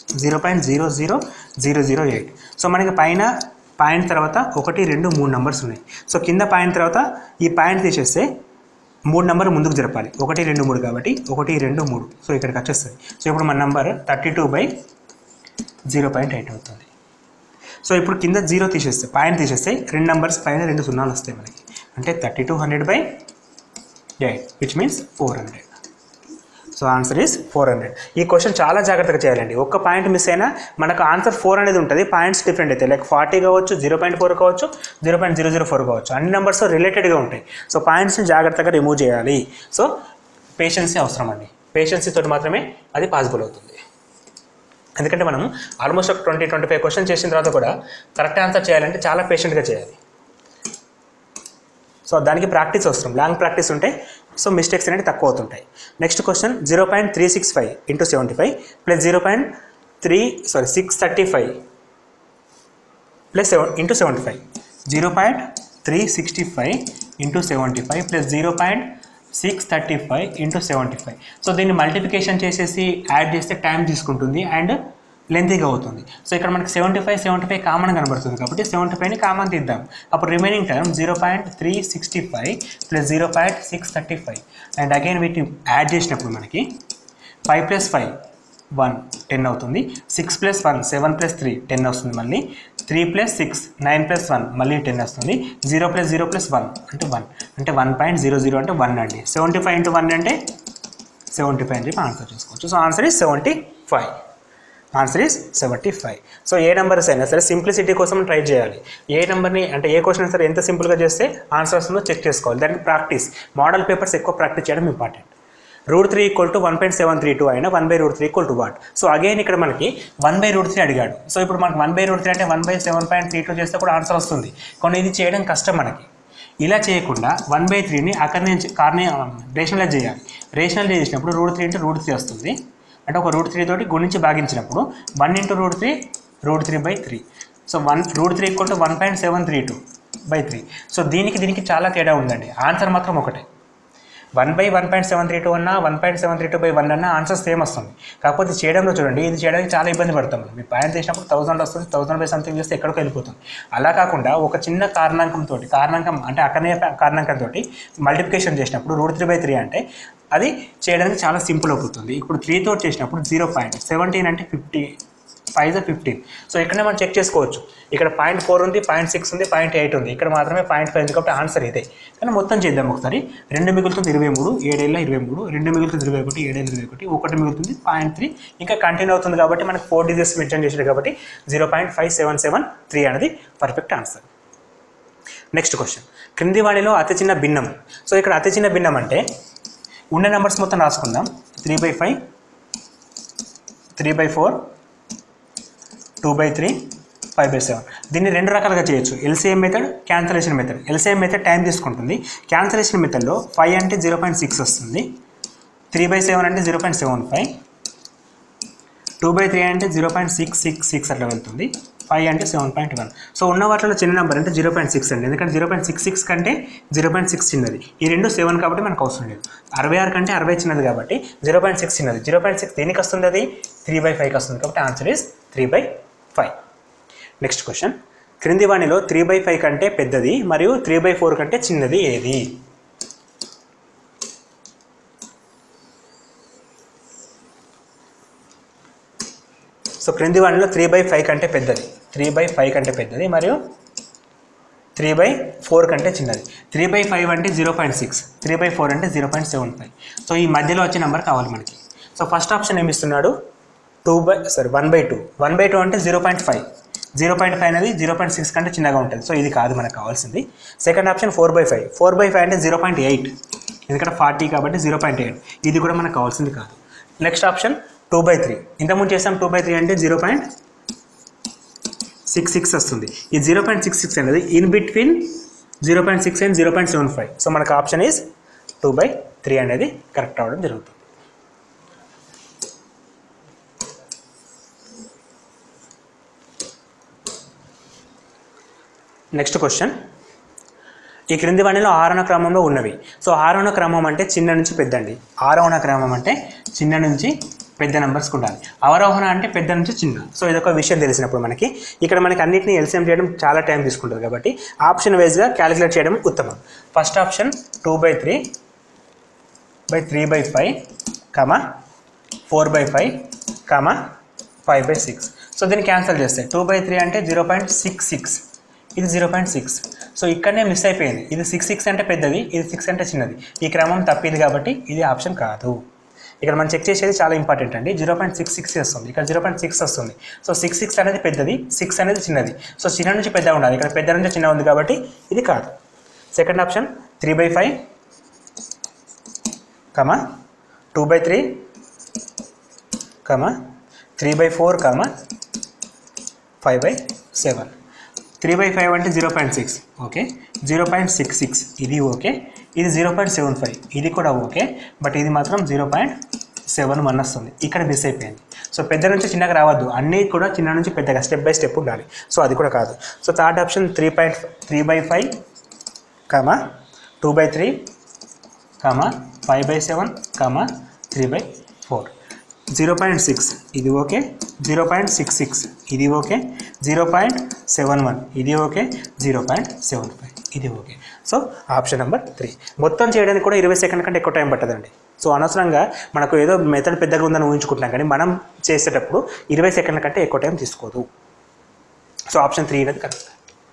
zero point zero zero zero zero eight so మనకి పైన point తర్వాత ఒకటి రెండు మూడు నెంబర్స్ ఉన్నాయి సో కింద పాయింట్ తర్వాత ఈ పాయింట్ తీసేస్తే మూడు నెంబర్ ముందుకు జరపాలి ఒకటి రెండు మూడు కాబట్టి ఒకటి రెండు మూడు సో ఇక్కడికి వచ్చేస్తుంది సో ఇప్పుడు మన number thirty two by zero point eight అవుతుంది సో ఇప్పుడు కింద జీరో తీసేస్తే పాయింట్ తీసేస్తే రెండు నెంబర్స్ పైన రెండు సున్నాలు వస్తాయి మనకి అంటే thirty two hundred by eight which means four hundred so answer is four hundred ఈ క్వశ్చన్ చాలా జాగ్రత్తగా చేయాలండి ఒక్క పాయింట్ మిస్ అయినా మనకు ఆన్సర్ ఫోర్ అనేది ఉంటుంది పాయింట్స్ డిఫరెంట్ అయితే లైక్ ఫార్టీ కావచ్చు జీరో పాయింట్ ఫోర్ కావచ్చు zero point zero zero four కావచ్చు అన్ని నెంబర్స్ రిలేటెడ్గా ఉంటాయి సో పాయింట్స్ని జాగ్రత్తగా రిమూవ్ చేయాలి సో పేషెన్సీ అవసరం అండి పేషెన్సీ తోటి మాత్రమే అది పాసిబుల్ అవుతుంది ఎందుకంటే మనం ఆల్మోస్ట్ ఒక ట్వంటీ ట్వంటీ ఫైవ్ క్వశ్చన్ చేసిన తర్వాత కూడా కరెక్ట్ ఆన్సర్ చేయాలంటే చాలా పేషెంట్గా చేయాలి సో దానికి ప్రాక్టీస్ అవసరం లాంగ్ ప్రాక్టీస్ ఉంటే సో మిస్టేక్స్ అనేవి తక్కువ అవుతుంటాయి next question zero point three six five into seventy five plus zero point three sorry six thirty five plus seven into seventy five zero point three sixty five into seventy five plus zero point six thirty five into seventy five so దీన్ని multiplication చేసేసి add చేస్తే time తీసుకుంటుంది and లెంతీగా అవుతుంది so ఇక్కడ మనకి seventy five seventy five common కనబడుతుంది కాబట్టి సెవెంటీ ఫైవ్ని కామన్ తీద్దాం అప్పుడు remaining term zero point three sixty five plus zero point six thirty five and again వీటిని యాడ్ చేసినప్పుడు మనకి five plus five one ten అవుతుంది six plus one seven plus three ten వస్తుంది మళ్ళీ three plus six nine plus one మళ్ళీ ten వస్తుంది zero plus zero plus one అంటే one అంటే వన్ పాయింట్ జీరో జీరో అంటే వన్ అండి సెవెంటీ ఫైవ్ ఇంటూ వన్ అంటే సెవెంటీ ఫైవ్ అని చెప్పి ఆన్సర్ చేసుకోవచ్చు so answer is seventy five answer is seventy five so ఏ నెంబర్స్ అయినా సరే సింప్లిసిటీ కోసం ట్రై చేయాలి ఏ నెంబర్ని అంటే ఏ క్వశ్చన్ సరే ఎంత సింపుల్గా చేస్తే ఆన్సర్ వస్తుందో చెక్ చేసుకోవాలి దానికి ప్రాక్టీస్ మోడల్ పేపర్స్ ఎక్కువ ప్రాక్టీస్ చేయడం important root three equal to one point seven three two అయినా one by root three equal to what so again ఇక్కడ మనకి వన్ బై రూట్ త్రీ అడిగాడు సో ఇప్పుడు మనకి వన్ బై రూట్ త్రీ అంటే one by seven point three two చేస్తే కూడా answer వస్తుంది కొన్ని ఇది చేయడం కష్టం మనకి ఇలా చేయకుండా వన్ బై త్రీని అక్కడి నుంచి కార్ని రేషనలైజ్ చేయాలి రేషనలైజ్ చేసినప్పుడు root three into root three వస్తుంది అంటే ఒక రూట్ త్రీ తోటి గుణించి భాగించినప్పుడు one into root three root three by three so one root three equal to one point seven three two by three so దీనికి దీనికి చాలా తేడా ఉందండి ఆన్సర్ మాత్రం ఒకటే one by one point seven three two అన్నా one point seven three two by one అన్నా answer same వస్తుంది కాకపోతే చేయడంలో చూడండి ఇది చేయడానికి చాలా ఇబ్బంది పడతాం మనం మీ పాయింట్ చేసినప్పుడు థౌసండ్ వస్తుంది థౌసండ్ బై సంథింగ్ చేస్తే ఎక్కడికి వెళ్ళిపోతుంది అలా కాకుండా ఒక చిన్న కారణాంకంతో కారణాంకం అంటే అక్కడనే కారణాంకంతో మల్టిప్లికేషన్ చేసినప్పుడు రూట్ త్రీ బై త్రీ అంటే అది చేయడానికి చాలా సింపుల్ అవుతుంది ఇప్పుడు త్రీతో చేసినప్పుడు జీరో పాయింట్ సెవెంటీన్ అంటే ఫిఫ్టీ ఫైవ్ జా ఫిఫ్టీన్ సో ఇక్కడనే మనం చెక్ చేసుకోవచ్చు ఇక్కడ పాయింట్ ఫోర్ ఉంది పాయింట్ సిక్స్ ఉంది పాయింట్ ఎయిట్ ఉంది ఇక్కడ మాత్రమే పాయింట్ ఫైవ్ ఉంది కాబట్టి ఆన్సర్ ఇదే కానీ మొత్తం చేద్దాం ఒకసారి రెండు మిగులుతుంది ఇరవై మూడు ఏడేళ్ళ ఇరవై మూడు రెండు మిగులుతుంది ఇరవై ఒకటి ఏడేళ్ళ ఇరవై ఒకటి ఒకటి మిగులుతుంది పాయింట్ త్రీ ఇంకా కంటిన్యూ అవుతుంది కాబట్టి మనకు ఫోర్ డిజిట్స్ మెన్షన్ చేసాడు కాబట్టి zero point five seven seven three అనేది పర్ఫెక్ట్ ఆన్సర్ నెక్స్ట్ క్వశ్చన్ క్రింది వాణిలో అతి చిన్న భిన్నం సో ఇక్కడ అతి చిన్న భిన్నం అంటే ఉన్న నెంబర్స్ మొత్తం రాసుకుందాం three by five three by four two by three five by seven దీన్ని రెండు రకాలుగా చేయొచ్చు LCM method cancellation method LCM method time తీసుకుంటుంది క్యాన్సలేషన్ మెథడ్లో ఫైవ్ అంటే జీరో పాయింట్ సిక్స్ వస్తుంది త్రీ బై సెవెన్ అంటే zero point seven five two by three అంటే zero point six six six అట్లా వెళ్తుంది ఫైవ్ అంటే సెవెన్ పాయింట్ వన్ సో ఉన్న వాటిలో చిన్న నెంబర్ అంటే జీరో పాయింట్ సిక్స్ అండి ఎందుకంటే జీరో పాయింట్ సిక్స్ సిక్స్ కంటే జీరో పాయింట్ సిక్స్ చిన్నది ఈ రెండు సెవెన్ కాబట్టి మనకు అవసరం లేదు అరవై ఆరు కంటే అరవై చిన్నది కాబట్టి జీరో పాయింట్ సిక్స్ చిన్నది జీరో పాయింట్ సిక్స్ దేనికి వస్తుంది అది త్రీ బై ఫైవ్కి వస్తుంది కాబట్టి answer is three by five next question క్రింది వాణిలో త్రీ బై ఫైవ్ కంటే పెద్దది మరియు త్రీ బై ఫోర్ కంటే చిన్నది ఏది సో క్రింది వాణిలో త్రీ బై ఫైవ్ కంటే పెద్దది త్రీ బై ఫైవ్ కంటే పెద్దది మరియు త్రీ బై ఫోర్ కంటే చిన్నది త్రీ బై ఫైవ్ అంటే zero point six three by four అంటే zero point seven five so ఈ మధ్యలో వచ్చే నెంబర్ కావాలి మనకి సో ఫస్ట్ ఆప్షన్ ఏమి ఇస్తున్నాడు two by sorry one by two one by two అంటే zero point five zero point five అనేది జీరో పాయింట్ సిక్స్ కంటే చిన్నగా ఉంటుంది సో ఇది కాదు మనకు కావాల్సింది second option four by five four by five అంటే జీరో పాయింట్ ఎయిట్ ఎందుకంటే ఫార్టీ కాబట్టి జీరో పాయింట్ ఎయిట్ ఇది కూడా మనకు కావాల్సింది కాదు next option two by three ఇంతకుముందు చేసాం టూ బై త్రీ అంటే జీరో పాయింట్ సిక్స్ సిక్స్ వస్తుంది ఈ జీరో పాయింట్ సిక్స్ సిక్స్ అనేది in between zero point six and zero point seven five so మనకు option is two by three అనేది correct అవ్వడం జరుగుతుంది నెక్స్ట్ క్వశ్చన్ ఈ క్రింది వాణిలో ఆరోహణ క్రమంలో ఉన్నవి సో ఆరోహణ క్రమం అంటే చిన్న నుంచి పెద్ద అండి ఆరోహణ క్రమం అంటే చిన్న నుంచి పెద్ద నెంబర్స్కి ఉండాలి అవరోహణ అంటే పెద్ద నుంచి చిన్న సో ఇదొక విషయం తెలిసినప్పుడు మనకి ఇక్కడ మనకి అన్నిటిని ఎల్సిఎం చేయడం చాలా టైం తీసుకుంటుంది కాబట్టి ఆప్షన్ వైజ్గా క్యాలిక్యులేట్ చేయడం ఉత్తమం first option two by three by three by five comma four by five comma five by six so దీన్ని క్యాన్సిల్ చేస్తే టూ బై త్రీ అంటే జీరో పాయింట్ సిక్స్ సిక్స్ ఇది జీరో పాయింట్ సిక్స్ సో ఇక్కడనే miss అయిపోయింది ఇది six six అంటే పెద్దది ఇది సిక్స్ అంటే చిన్నది ఈ క్రమం తప్పింది కాబట్టి ఇది ఆప్షన్ కాదు ఇక్కడ మనం చెక్ చేసేది చాలా ఇంపార్టెంట్ అండి జీరో పాయింట్ సిక్స్ సిక్స్ వస్తుంది ఇక్కడ జీరో పాయింట్ సిక్స్ వస్తుంది సో సిక్స్ సిక్స్ అనేది పెద్దది సిక్స్ అనేది చిన్నది సో చిన్న నుంచి పెద్ద ఉండాలి ఇక్కడ పెద్ద నుంచి చిన్న ఉంది కాబట్టి ఇది కాదు second option three by five comma two by three comma three by four comma five by seven three by five అంటే zero point six okay zero point six six ఇది ఓకే ఇది జీరో పాయింట్ సెవెన్ ఫైవ్ ఇది కూడా okay but ఇది మాత్రం zero point seven one వస్తుంది ఇక్కడ miss అయిపోయింది సో పెద్ద నుంచి చిన్నగా రావద్దు అన్నీ కూడా చిన్న నుంచి పెద్దగా స్టెప్ బై స్టెప్ ఉండాలి సో అది కూడా కాదు so third option three point three by five comma two by three comma five by seven comma three by four zero point six ఇది okay zero point six six ఇది okay zero point seven one ఇది okay zero point seven five ఇది okay so option number three మొత్తం చేయడానికి కూడా ఇరవై second కంటే ఎక్కువ టైం పట్టదండి సో అనవసరంగా మనకు ఏదో మెథడ్ పెద్దగా ఉందని ఊహించుకుంటున్నాం కానీ మనం చేసేటప్పుడు ఇరవై సెకండ్ల కంటే ఎక్కువ టైం తీసుకోదు సో ఆప్షన్ త్రీ అనేది correct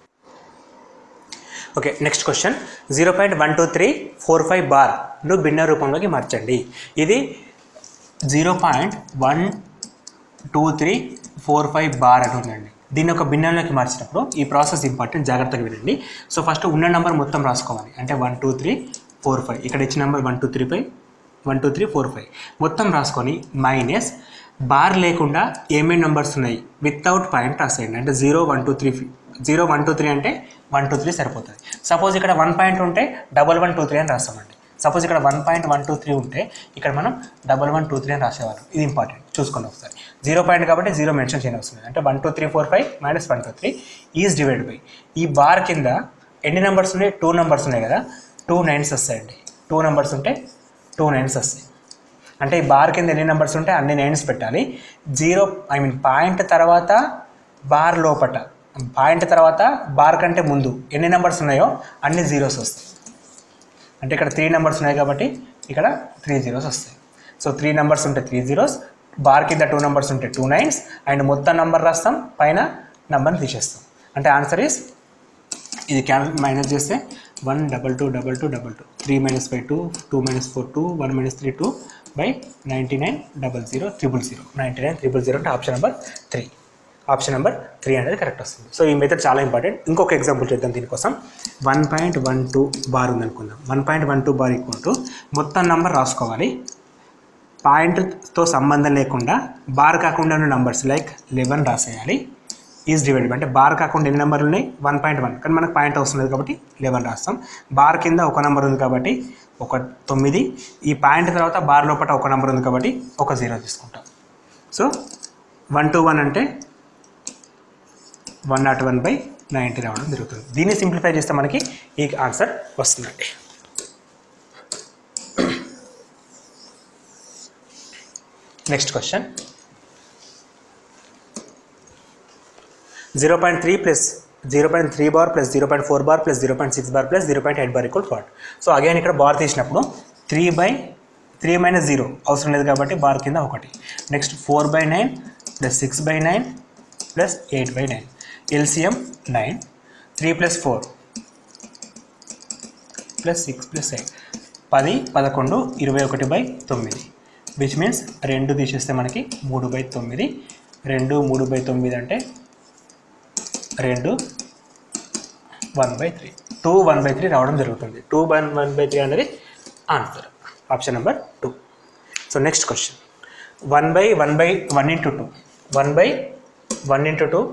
okay next question zero point one two three four five బార్ను భిన్న రూపంలోకి మార్చండి ఇది zero point one two three four five bar అని ఉందండి దీన్ని ఒక భిన్నంలోకి మార్చినప్పుడు ఈ ప్రాసెస్ ఇంపార్టెంట్ జాగ్రత్తగా వినండి సో ఫస్ట్ ఉన్న నెంబర్ మొత్తం రాసుకోవాలి అంటే one two three four five ఇక్కడ ఇచ్చిన number one two three five one two three four five మొత్తం రాసుకొని మైనస్ బార్ లేకుండా ఏమేమి నెంబర్స్ ఉన్నాయి వితౌట్ పాయింట్ రాసేయండి అంటే zero one two three zero one two three అంటే వన్ టూ త్రీ సరిపోతుంది సపోజ్ ఇక్కడ వన్ పాయింట్ ఉంటే డబల్ వన్ టూ త్రీ అని రాస్తామండి సపోజ్ ఇక్కడ one point one two three ఉంటే ఇక్కడ మనం డబల్ వన్ టూ త్రీ అని రాసేవాళ్ళం ఇది ఇంపార్టెంట్ చూసుకోండి ఒకసారి జీరో పాయింట్ కాబట్టి జీరో మెన్షన్ చేయని అవసరం లేదు అంటే one two three four five minus one two three is divide by ఈ బార్ కింద ఎన్ని నెంబర్స్ ఉన్నాయి టూ నెంబర్స్ ఉన్నాయి కదా టూ నైన్స్ వస్తాయండి టూ నెంబర్స్ ఉంటే టూ నైన్స్ వస్తాయి అంటే ఈ బార్ కింద ఎన్ని నెంబర్స్ ఉంటే అన్ని నైన్స్ పెట్టాలి జీరో ఐ మీన్ పాయింట్ తర్వాత బార్ లోపట పాయింట్ తర్వాత బార్ కంటే ముందు ఎన్ని నెంబర్స్ ఉన్నాయో అన్ని జీరోస్ వస్తాయి అంటే ఇక్కడ త్రీ నెంబర్స్ ఉన్నాయి కాబట్టి ఇక్కడ త్రీ జీరోస్ వస్తాయి సో త్రీ నెంబర్స్ ఉంటే త్రీ జీరోస్ బార్ కింద టూ నెంబర్స్ ఉంటే టూ నైన్స్ అండ్ మొత్తం నెంబర్ రాస్తాం పైన నెంబర్ని తీసేస్తాం అంటే ఆన్సర్ ఈస్ ఇది క్యాన్ మైనస్ చేస్తే one double two double two double two three minus five two two minus four two one minus three two by ninety nine double zero triple zero ninety nine triple zero అంటే option number three option number three అనేది correct వస్తుంది so ఈ method చాలా important ఇంకొక example చేద్దాం దీనికోసం one point one two bar ఉందనుకుందాం one point one two bar equal to మొత్తం నంబర్ రాసుకోవాలి పాయింట్తో సంబంధం లేకుండా బార్ కాకుండా ఉన్న నంబర్స్ లైక్ లెవెన్ రాసేయాలి ఈజ్ డివైడెడ్ అంటే బార్ కాకుండా ఎన్ని నెంబర్లు ఉన్నాయి వన్ పాయింట్ వన్ కానీ మనకు పాయింట్ వస్తుంది కాబట్టి లెవెన్ రాస్తాం బార్ కింద ఒక నెంబర్ ఉంది కాబట్టి ఒక తొమ్మిది ఈ పాయింట్ తర్వాత బార్ లోపల ఒక నెంబర్ ఉంది కాబట్టి ఒక జీరో తీసుకుంటాం సో వన్ టు వన్ అంటే one not one by ninety రావడం జరుగుతుంది దీన్ని సింప్లిఫై చేస్తే మనకి ఈ ఆన్సర్ వస్తుందండి next question zero point three plus zero point three bar plus zero point four bar plus zero point six bar plus zero point eight bar equal what so again ఇక్కడ bar తీసినప్పుడు three by three minus zero అవసరం లేదు కాబట్టి bar కింద ఒకటి next four by nine plus six by nine plus eight by nine LCM nine three plus four plus six plus eight పది పదకొండు ఇరవై ఒకటి బై తొమ్మిది విచ్ మీన్స్ రెండు తీసేస్తే మనకి మూడు బై తొమ్మిది రెండు మూడు బై తొమ్మిది అంటే రెండు one by three two one by three రావడం జరుగుతుంది two one one by three అనేది answer option number two so next question one by one by one into two one by one into two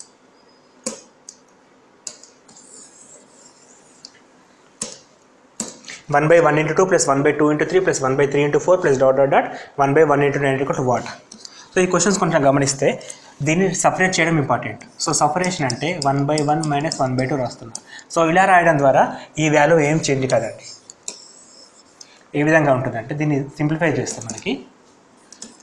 one by one into two plus one by two into three plus one by three into four plus dot dot dot one by one into nine into what so ఈ questions కొంచెం గమనిస్తే దీన్ని separate చేయడం important so separation అంటే one by one minus one by two రాస్తున్నా so ఇలా రాయడం ద్వారా ఈ వాల్యూ ఏం చేంజ్ కాదండి ఏ విధంగా ఉంటుందంటే దీన్ని సింప్లిఫై చేస్తే మనకి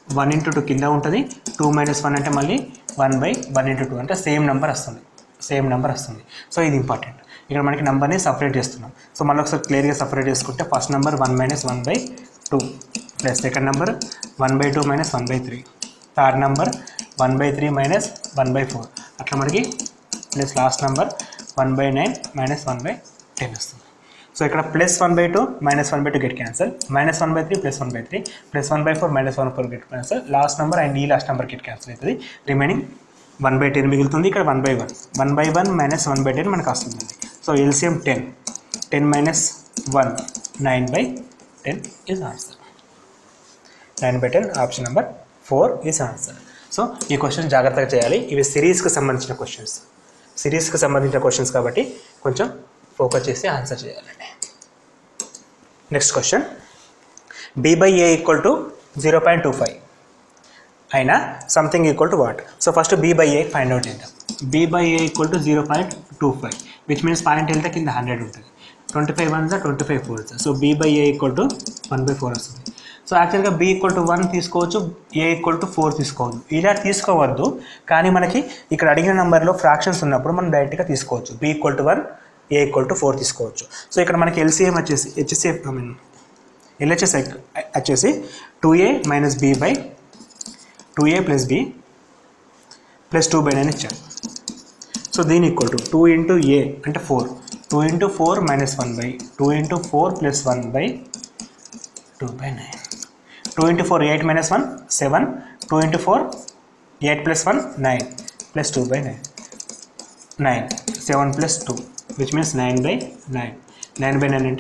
వన్ ఇంటూ టూ కింద ఉంటుంది టూ మైనస్ వన్ అంటే మళ్ళీ one by one into two అంటే సేమ్ నెంబర్ వస్తుంది సేమ్ నెంబర్ వస్తుంది సో ఇది ఇంపార్టెంట్ ఇక్కడ మనకి నెంబర్ని సపరేట్ చేస్తున్నాం సో మళ్ళీ ఒకసారి క్లియర్గా సపరేట్ చేసుకుంటే first number one minus one by two plus second number one by two minus one by three third number one by three minus one by four అట్లా మనకి plus last number one by nine minus one by ten వస్తుంది so ఇక్కడ plus one by two minus one by two get cancel minus one by three plus one by three plus one by four minus one four get cancel last number and ఈ last number get cancel అవుతుంది remaining one by ten మిగులుతుంది ఇక్కడ one by one one by one minus one by ten మనకు వస్తుంది so LCM ten ten minus one nine by ten is answer nine by ten option number four is answer so ఈ question జాగ్రత్తగా చేయాలి ఇవి సిరీస్కి సంబంధించిన questions సిరీస్కి సంబంధించిన questions కాబట్టి కొంచెం ఫోకస్ చేసి ఆన్సర్ చేయాలండి next question B by A equal to zero point two five అయినా something equal to what so first B by A find out చేద్దాం B by A equal to zero point two five which means point వెళ్తే కింద hundred ఉంటుంది twenty five one జా twenty five four so B by A equal to one by four వస్తుంది so యాక్చువల్గా B equal to one తీసుకోవచ్చు A equal to four తీసుకోవద్దు ఇలా తీసుకోవద్దు కానీ మనకి ఇక్కడ అడిగిన నెంబర్లో ఫ్రాక్షన్స్ ఉన్నప్పుడు మనం డైరెక్ట్గా తీసుకోవచ్చు B equal to one A equal to four తీసుకోవచ్చు సో ఇక్కడ మనకి ఎల్సీఎం వచ్చేసి హెచ్సిఎఫ్ ఐ మీన్ ఎల్హెచ్ఎస్ వచ్చేసి two A minus B by two A plus B plus two by nine ఇచ్చారు సో దీని ఈక్వల్ టు టూ ఇంటూ ఏ అంటే four two into four minus one by two into four plus one by two by nine two into four eight minus one seven two into four eight plus one nine plus two by nine nine seven plus two which means nine by nine nine by nine అంటే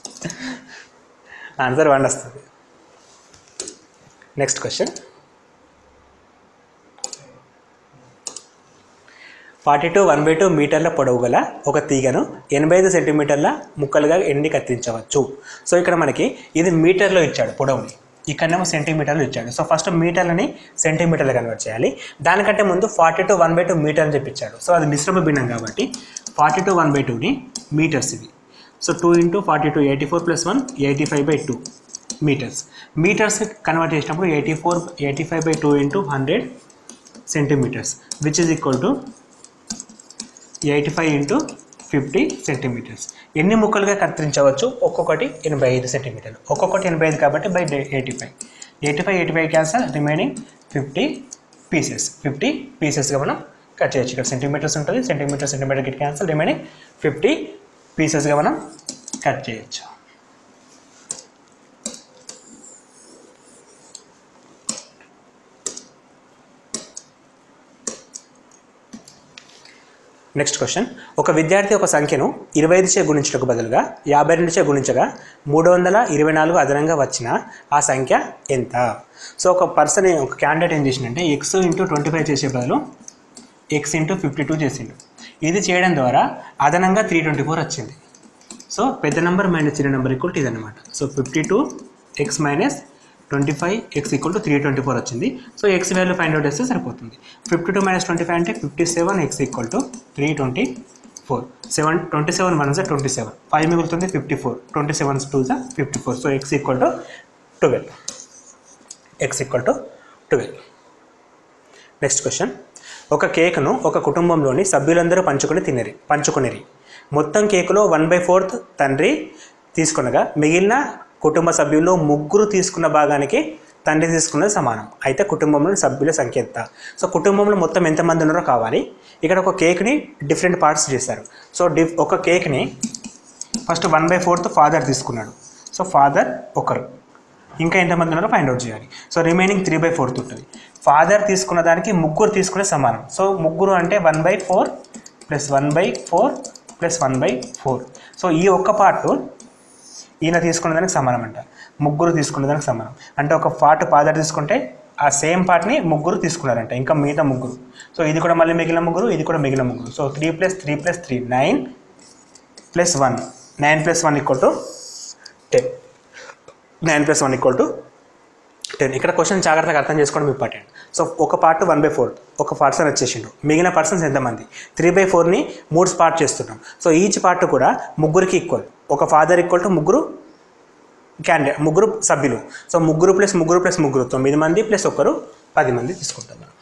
answer one వస్తుంది next question forty two one by two మీటర్ల పొడవు గల ఒక తీగను ఎనభై ఐదు సెంటీమీటర్ల ముక్కలుగా ఎండి కత్తిరించవచ్చు సో ఇక్కడ మనకి ఇది మీటర్లో ఇచ్చాడు పొడవుని ఇక్కడనేమో సెంటీమీటర్లు ఇచ్చాడు సో ఫస్ట్ మీటర్లని సెంటీమీటర్లు కన్వర్ట్ చేయాలి దానికంటే ముందు forty two one by two meter అని చెప్పించాడు సో అది మిశ్రమ భిన్నం కాబట్టి ఫార్టీ టూ వన్ బై టూని మీటర్స్ ఇది so two into forty two eighty four plus one eighty five by two meters meters convert చేసినప్పుడు eighty four eighty five by two into hundred centimeters which is equal to eighty five into fifty centimeters ఎన్ని ముక్కలుగా కత్తిరించవచ్చు ఒక్కొక్కటి ఎనభై ఐదు సెంటీమీటర్లు ఒక్కొక్కటి ఎనభై ఐదు కాబట్టి by eighty five eighty five eighty five cancel remaining fifty pieces fifty పీసెస్గా మనం కట్ చేయొచ్చు ఇక్కడ సెంటీమీటర్స్ ఉంటుంది centimeter centimeter get cancel remaining fifty పీసెస్గా మనం కట్ చేయొచ్చు నెక్స్ట్ క్వశ్చన్ ఒక విద్యార్థి ఒక సంఖ్యను ఇరవై ఐదు చే గుణించడానికి బదులుగా యాభై రెండు చే గుణించగా మూడు వందల ఇరవై నాలుగు అదనంగా వచ్చిన ఆ సంఖ్య ఎంత సో ఒక పర్సన్ ఒక క్యాండిడేట్ ఏం చేసిందంటే ఎక్స్ ఇంటూ ట్వంటీ ఫైవ్ చేసే బదులు ఎక్స్ ఇంటూ ఫిఫ్టీ టూ చేసిండు ఇది చేయడం ద్వారా అదనంగా త్రీ ట్వంటీ ఫోర్ వచ్చింది సో పెద్ద నెంబర్ మైనస్ చిన్న నెంబర్ ఈక్వల్ ఇది అనమాట so fifty two X minus twenty five X equal to three twenty four వచ్చింది so X value find out చేస్తే సరిపోతుంది fifty two minus twenty five అంటే fifty seven X equal to three twenty four seven twenty seven one జా twenty seven five మిగులుతుంది fifty four twenty seven two జా fifty four so X equal to twelve X equal to twelve next question ఒక కేకును ఒక కుటుంబంలోని సభ్యులందరూ పంచుకొని తినరి పంచుకొనిరి మొత్తం కేకులో వన్ బై ఫోర్త్ తండ్రి తీసుకునగా మిగిలిన కుటుంబ సభ్యుల్లో ముగ్గురు తీసుకున్న భాగానికి తండ్రి తీసుకున్నది సమానం అయితే కుటుంబంలోని సభ్యుల సంఖ్య ఎంత సో కుటుంబంలో మొత్తం ఎంతమంది ఉన్నారో కావాలి ఇక్కడ ఒక కేక్ని డిఫరెంట్ పార్ట్స్ చేశారు సో డిఫ్ ఒక కేక్ని first one by fourth father తీసుకున్నాడు సో ఫాదర్ ఒకరు ఇంకా ఎంతమంది ఉన్నారో ఫైండ్ అవుట్ చేయాలి so remaining three by fourth ఉంటుంది ఫాదర్ తీసుకున్న దానికి ముగ్గురు తీసుకునే సమానం సో ముగ్గురు అంటే one by four plus one by four plus one by four so ఈ ఒక్క పార్ట్ ఈయన తీసుకున్న దానికి సమానం అంట ముగ్గురు తీసుకున్న దానికి సమానం అంటే ఒక పార్ట్ ఫాదర్ తీసుకుంటే ఆ సేమ్ పార్ట్ని ముగ్గురు తీసుకున్నారంట ఇంకా మిగతా ముగ్గురు సో ఇది కూడా మళ్ళీ మిగిలిన ముగ్గురు ఇది కూడా మిగిలిన ముగ్గురు so three plus three plus three nine plus one nine plus one equal to ten nine plus one equal to ten ఇక్కడ క్వశ్చన్ జాగ్రత్తగా అర్థం చేసుకోవడం ఇంపార్టెంట్ సో ఒక పార్ట్ వన్ బై ఫోర్ ఒక పర్సన్ వచ్చేసిండు మిగిలిన పర్సన్స్ ఎంతమంది త్రీ బై ఫోర్ని మూడు పార్ట్ చేస్తున్నాం సో ఈచ్ పార్ట్ కూడా ముగ్గురికి ఈక్వల్ ఒక ఫాదర్ ఈక్వల్ టు ముగ్గురు క్యాండిడేట్ ముగ్గురు సభ్యులు సో ముగ్గురు ప్లస్ ముగ్గురు ప్లస్ ముగ్గురు తొమ్మిది మంది ప్లస్ ఒకరు పది మంది తీసుకుంటాం మనం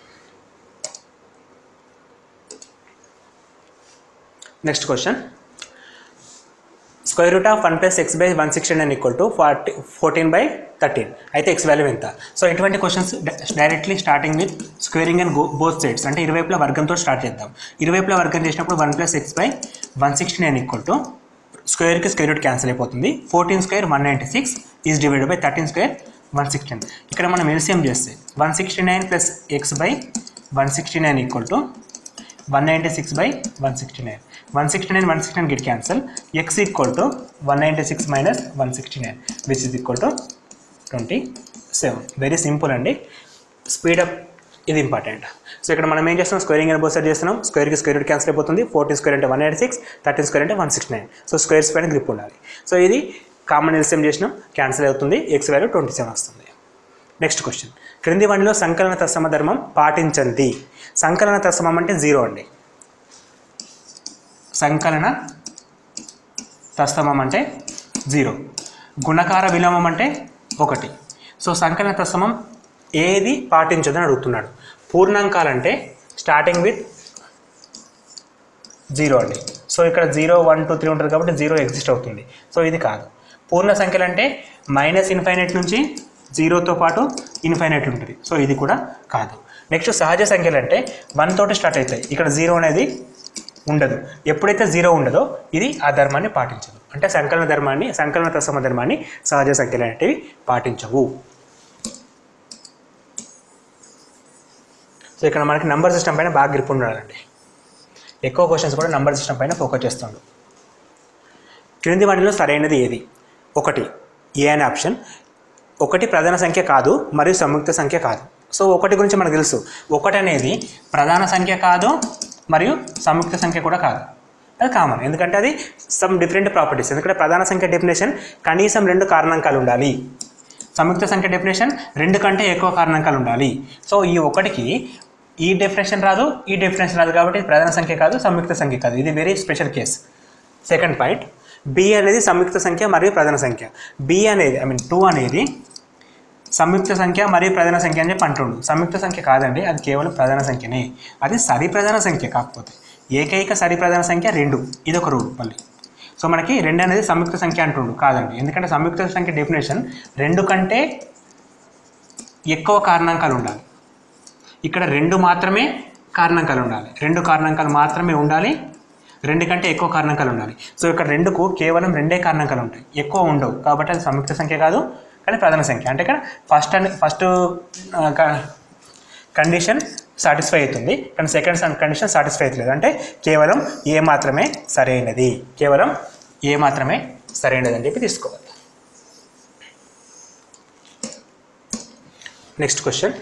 next question square root of one plus X by one sixty nine equal to forty fourteen by thirteen అయితే ఎక్స్ వాల్యూ ఎంత సో ఇటువంటి questions directly starting with squaring and go both sides అంటే ఇరువైపుల వర్గంతో స్టార్ట్ చేద్దాం ఇరువైపుల వర్గం చేసినప్పుడు one plus X by one sixty nine equal to స్క్వేర్కి స్క్వేర్ రూట్ క్యాన్సిల్ అయిపోతుంది fourteen square one ninety six is divided by thirteen square one sixteen ఇక్కడ మనం ఎల్సిఎం చేస్తే one sixty nine plus X by one sixty nine equal to one ninety six by one sixty nine one sixty nine one sixty nine get cancel x equal to one ninety six minus one sixty nine which is equal to twenty seven very simple అండి speed up ఇది important so ఇక్కడ మనం ఏం చేస్తున్నాం squaring అని బోసర్ చేస్తున్నాం స్క్వేర్కి స్క్వేర్ రూట్ క్యాన్సిల్ అయిపోతుంది ఫోర్టీన్ స్క్వేర్ అంటే one eighty six thirteen square అంటే one sixty nine so squares పైన గ్రిప్ ఉండాలి సో ఇది కామన్ ఎల్సిఎం చేసినాం క్యాన్సిల్ అవుతుంది ఎక్స్ వాల్యూ ట్వంటీ సెవెన్ వస్తుంది నెక్స్ట్ క్వశ్చన్ క్రింది వాటిలో సంకలన తత్సమ ధర్మం పాటించండి సంకలన తత్సమం అంటే జీరో అండి సంకలన తత్సమం అంటే జీరో గుణకార విలోమం అంటే ఒకటి సో సంకలన తత్సమం ఏది పాటించదని అడుగుతున్నాడు పూర్ణాంకాలంటే స్టార్టింగ్ విత్ జీరో అండి సో ఇక్కడ జీరో వన్ టూ త్రీ ఉంటుంది కాబట్టి జీరో ఎగ్జిస్ట్ అవుతుంది సో ఇది కాదు పూర్ణ సంఖ్యలు అంటే మైనస్ ఇన్ఫైనైట్ నుంచి జీరోతో పాటు ఇన్ఫైనైట్ ఉంటుంది సో ఇది కూడా కాదు నెక్స్ట్ సహజ సంఖ్యలు అంటే వన్ తోటి స్టార్ట్ అవుతాయి ఇక్కడ జీరో అనేది ఉండదు ఎప్పుడైతే జీరో ఉండదో ఇది ఆ ధర్మాన్ని పాటించదు అంటే సంకలన ధర్మాన్ని సంకలన తత్సమ ధర్మాన్ని సహజ సంఖ్యలు అనేటివి పాటించవు సో ఇక్కడ మనకి నంబర్ సిస్టమ్ పైన బాగా గ్రిప్ ఉండాలండి ఎక్కువ క్వశ్చన్స్ కూడా నంబర్ సిస్టమ్ పైన ఫోకస్ చేస్తాడు క్రింది వాటిలో సరైనది ఏది ఒకటి ఏ అనే ఆప్షన్ ఒకటి ప్రధాన సంఖ్య కాదు మరియు సంయుక్త సంఖ్య కాదు సో ఒకటి గురించి మనకు తెలుసు ఒకటి అనేది ప్రధాన సంఖ్య కాదు మరియు సంయుక్త సంఖ్య కూడా కాదు అది కామన్ ఎందుకంటే అది సమ్ డిఫరెంట్ ప్రాపర్టీస్ ఎందుకంటే ప్రధాన సంఖ్య డెఫినేషన్ కనీసం రెండు కారణాంకాలు ఉండాలి సంయుక్త సంఖ్య డెఫినేషన్ రెండు కంటే ఎక్కువ కారణాంకాలు ఉండాలి సో ఈ ఒకటికి ఈ డెఫినేషన్ రాదు ఈ డెఫినేషన్ రాదు కాబట్టి ఇది ప్రధాన సంఖ్య కాదు సంయుక్త సంఖ్య కాదు ఇది very special case second point B అనేది సంయుక్త సంఖ్య మరియు ప్రధాన సంఖ్య బి అనేది ఐ మీన్ టూ అనేది సంయుక్త సంఖ్య మరియు ప్రధాన సంఖ్య అని చెప్పి అంటుండు సంయుక్త సంఖ్య కాదండి అది కేవలం ప్రధాన సంఖ్యనే అది సరి ప్రధాన సంఖ్య కాకపోతే ఏకైక సరి ప్రధాన సంఖ్య రెండు ఇది ఒక రూల్ మళ్ళీ సో మనకి రెండు అనేది సంయుక్త సంఖ్య అంటుండు కాదండి ఎందుకంటే సంయుక్త సంఖ్య డెఫినేషన్ రెండు కంటే ఎక్కువ కారణాంకాలు ఉండాలి ఇక్కడ రెండు మాత్రమే కారణాంకాలు ఉండాలి రెండు కారణాంకాలు మాత్రమే ఉండాలి రెండు కంటే ఎక్కువ కారణాంకాలు ఉండాలి సో ఇక్కడ రెండుకు కేవలం రెండే కారణాంకాలు ఉంటాయి ఎక్కువ ఉండవు కాబట్టి అది సంయుక్త సంఖ్య కాదు కానీ ప్రధాన సంఖ్య అంటే ఇక్కడ first and first condition satisfy అవుతుంది కానీ సెకండ్ కండిషన్ సాటిస్ఫై అవుతలేదు అంటే కేవలం ఏ మాత్రమే సరైనది కేవలం ఏ మాత్రమే సరైనది అని చెప్పి తీసుకోవాలి నెక్స్ట్ క్వశ్చన్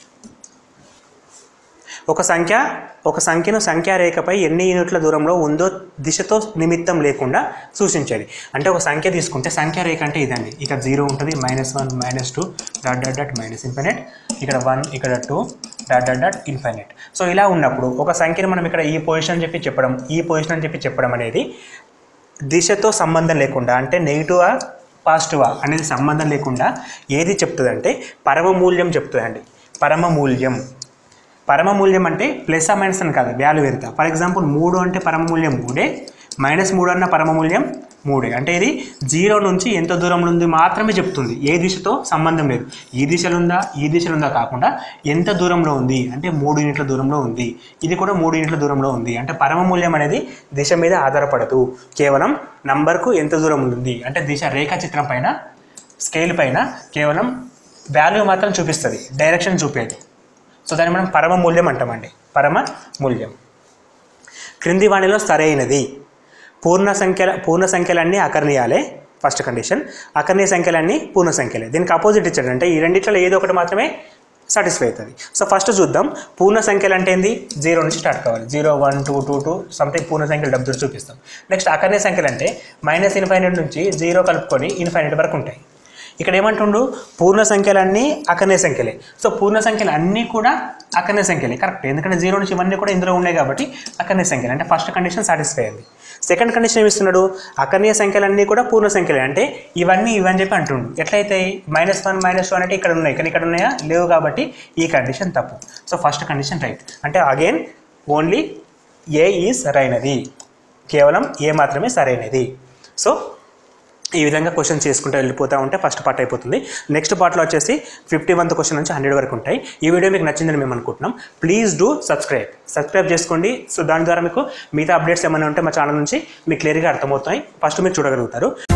ఒక సంఖ్య ఒక సంఖ్యను సంఖ్యారేఖపై ఎన్ని యూనిట్ల దూరంలో ఉందో దిశతో నిమిత్తం లేకుండా సూచించేది అంటే ఒక సంఖ్య తీసుకుంటే సంఖ్యారేఖ అంటే ఇదండి ఇక్కడ జీరో ఉంటుంది minus one minus two dot dot dot minus infinite ఇక్కడ వన్ ఇక్కడ two dot dot dot infinite so ఇలా ఉన్నప్పుడు ఒక సంఖ్యను మనం ఇక్కడ ఈ పొజిషన్ అని చెప్పి చెప్పడం ఈ పొజిషన్ అని చెప్పి చెప్పడం అనేది దిశతో సంబంధం లేకుండా అంటే నెగిటివా పాజిటివా అనేది సంబంధం లేకుండా ఏది చెప్తుందంటే పరమ మూల్యం చెప్తుందండి పరమ మూల్యం పరమ మూల్యం అంటే ప్లస్ ఆ మైనస్ అని కాదు వాల్యూ ఎంత ఫర్ ఎగ్జాంపుల్ మూడు అంటే పరమ మూల్యం మూడే మైనస్ మూడు అన్న పరమ మూల్యం మూడే అంటే ఇది జీరో నుంచి ఎంత దూరంలో ఉంది మాత్రమే చెప్తుంది ఏ దిశతో సంబంధం లేదు ఈ దిశలో ఉందా ఈ దిశలో ఉందా కాకుండా ఎంత దూరంలో ఉంది అంటే మూడు యూనిట్ల దూరంలో ఉంది ఇది కూడా మూడు యూనిట్ల దూరంలో ఉంది అంటే పరమ మూల్యం అనేది దిశ మీద ఆధారపడదు కేవలం నంబర్కు ఎంత దూరం ఉంది అంటే దిశ రేఖాచిత్రం పైన స్కేల్ పైన కేవలం వాల్యూ మాత్రం చూపిస్తుంది డైరెక్షన్ చూపేది సో దాన్ని మనం పరమ మూల్యం అంటామండి పరమ మూల్యం క్రింది వాణిలో సరైనది పూర్ణ సంఖ్యల పూర్ణ సంఖ్యలన్నీ అకర్ణీయాలే ఫస్ట్ కండిషన్ అకర్ణీయ సంఖ్యలన్నీ పూర్ణ సంఖ్యలే దీనికి అపోజిట్ ఇచ్చాడు అంటే ఈ రెండిట్లో ఏదో ఒకటి మాత్రమే సాటిస్ఫై అవుతుంది సో ఫస్ట్ చూద్దాం పూర్ణ సంఖ్యలు అంటే ఏంది జీరో నుంచి స్టార్ట్ కావాలి zero one two two two something పూర్ణ సంఖ్యలు డబ్బులు చూపిస్తాం నెక్స్ట్ అకర్ణీయ సంఖ్యలు అంటే మైనస్ ఇన్ఫైనైట్ నుంచి జీరో కలుపుకొని ఇన్ఫైనైట్ వరకు ఉంటాయి ఇక్కడ ఏమంటుండు పూర్ణ సంఖ్యలన్నీ అకర్ణీయ సంఖ్యలే సో పూర్ణ సంఖ్యలు అన్నీ కూడా అకర్ణీయ సంఖ్యలే కరెక్ట్ ఎందుకంటే జీరో నుంచి ఇవన్నీ కూడా ఇందులో ఉన్నాయి కాబట్టి అకర్ణీయ సంఖ్యలు అంటే ఫస్ట్ కండిషన్ సాటిస్ఫై అయింది సెకండ్ కండిషన్ ఏమి ఇస్తున్నాడు అకర్ణీయ సంఖ్యలన్నీ కూడా పూర్ణ సంఖ్యలే అంటే ఇవన్నీ ఇవని చెప్పి అంటుండు ఎట్లయితే మైనస్ వన్ మైనస్ టూ అంటే ఇక్కడ ఉన్నాయి కానీ ఇక్కడ ఉన్నాయా లేవు కాబట్టి ఈ కండిషన్ తప్పు సో ఫస్ట్ కండిషన్ రైట్ అంటే అగైన్ ఓన్లీ ఏ ఈజ్ సరైనది కేవలం ఏ మాత్రమే సరైనది సో ఈ విధంగా క్వశ్చన్ చేసుకుంటూ వెళ్ళిపోతూ ఉంటే ఫస్ట్ పార్ట్ అయిపోతుంది నెక్స్ట్ పార్ట్లో వచ్చేసి ఫిఫ్టీ వన్త్ క్వశ్చన్ నుంచి హండ్రెడ్ వరకు ఉంటాయి ఈ వీడియో మీకు నచ్చిందని మేము అనుకుంటున్నాం ప్లీజ్ డూ సబ్స్క్రైబ్ సబ్స్క్రైబ్ చేసుకోండి సో దాని ద్వారా మీకు మిగతా అప్డేట్స్ ఏమైనా ఉంటే మా ఛానల్ నుంచి మీకు క్లియర్గా అర్థమవుతాయి ఫస్ట్ మీరు చూడగలుగుతారు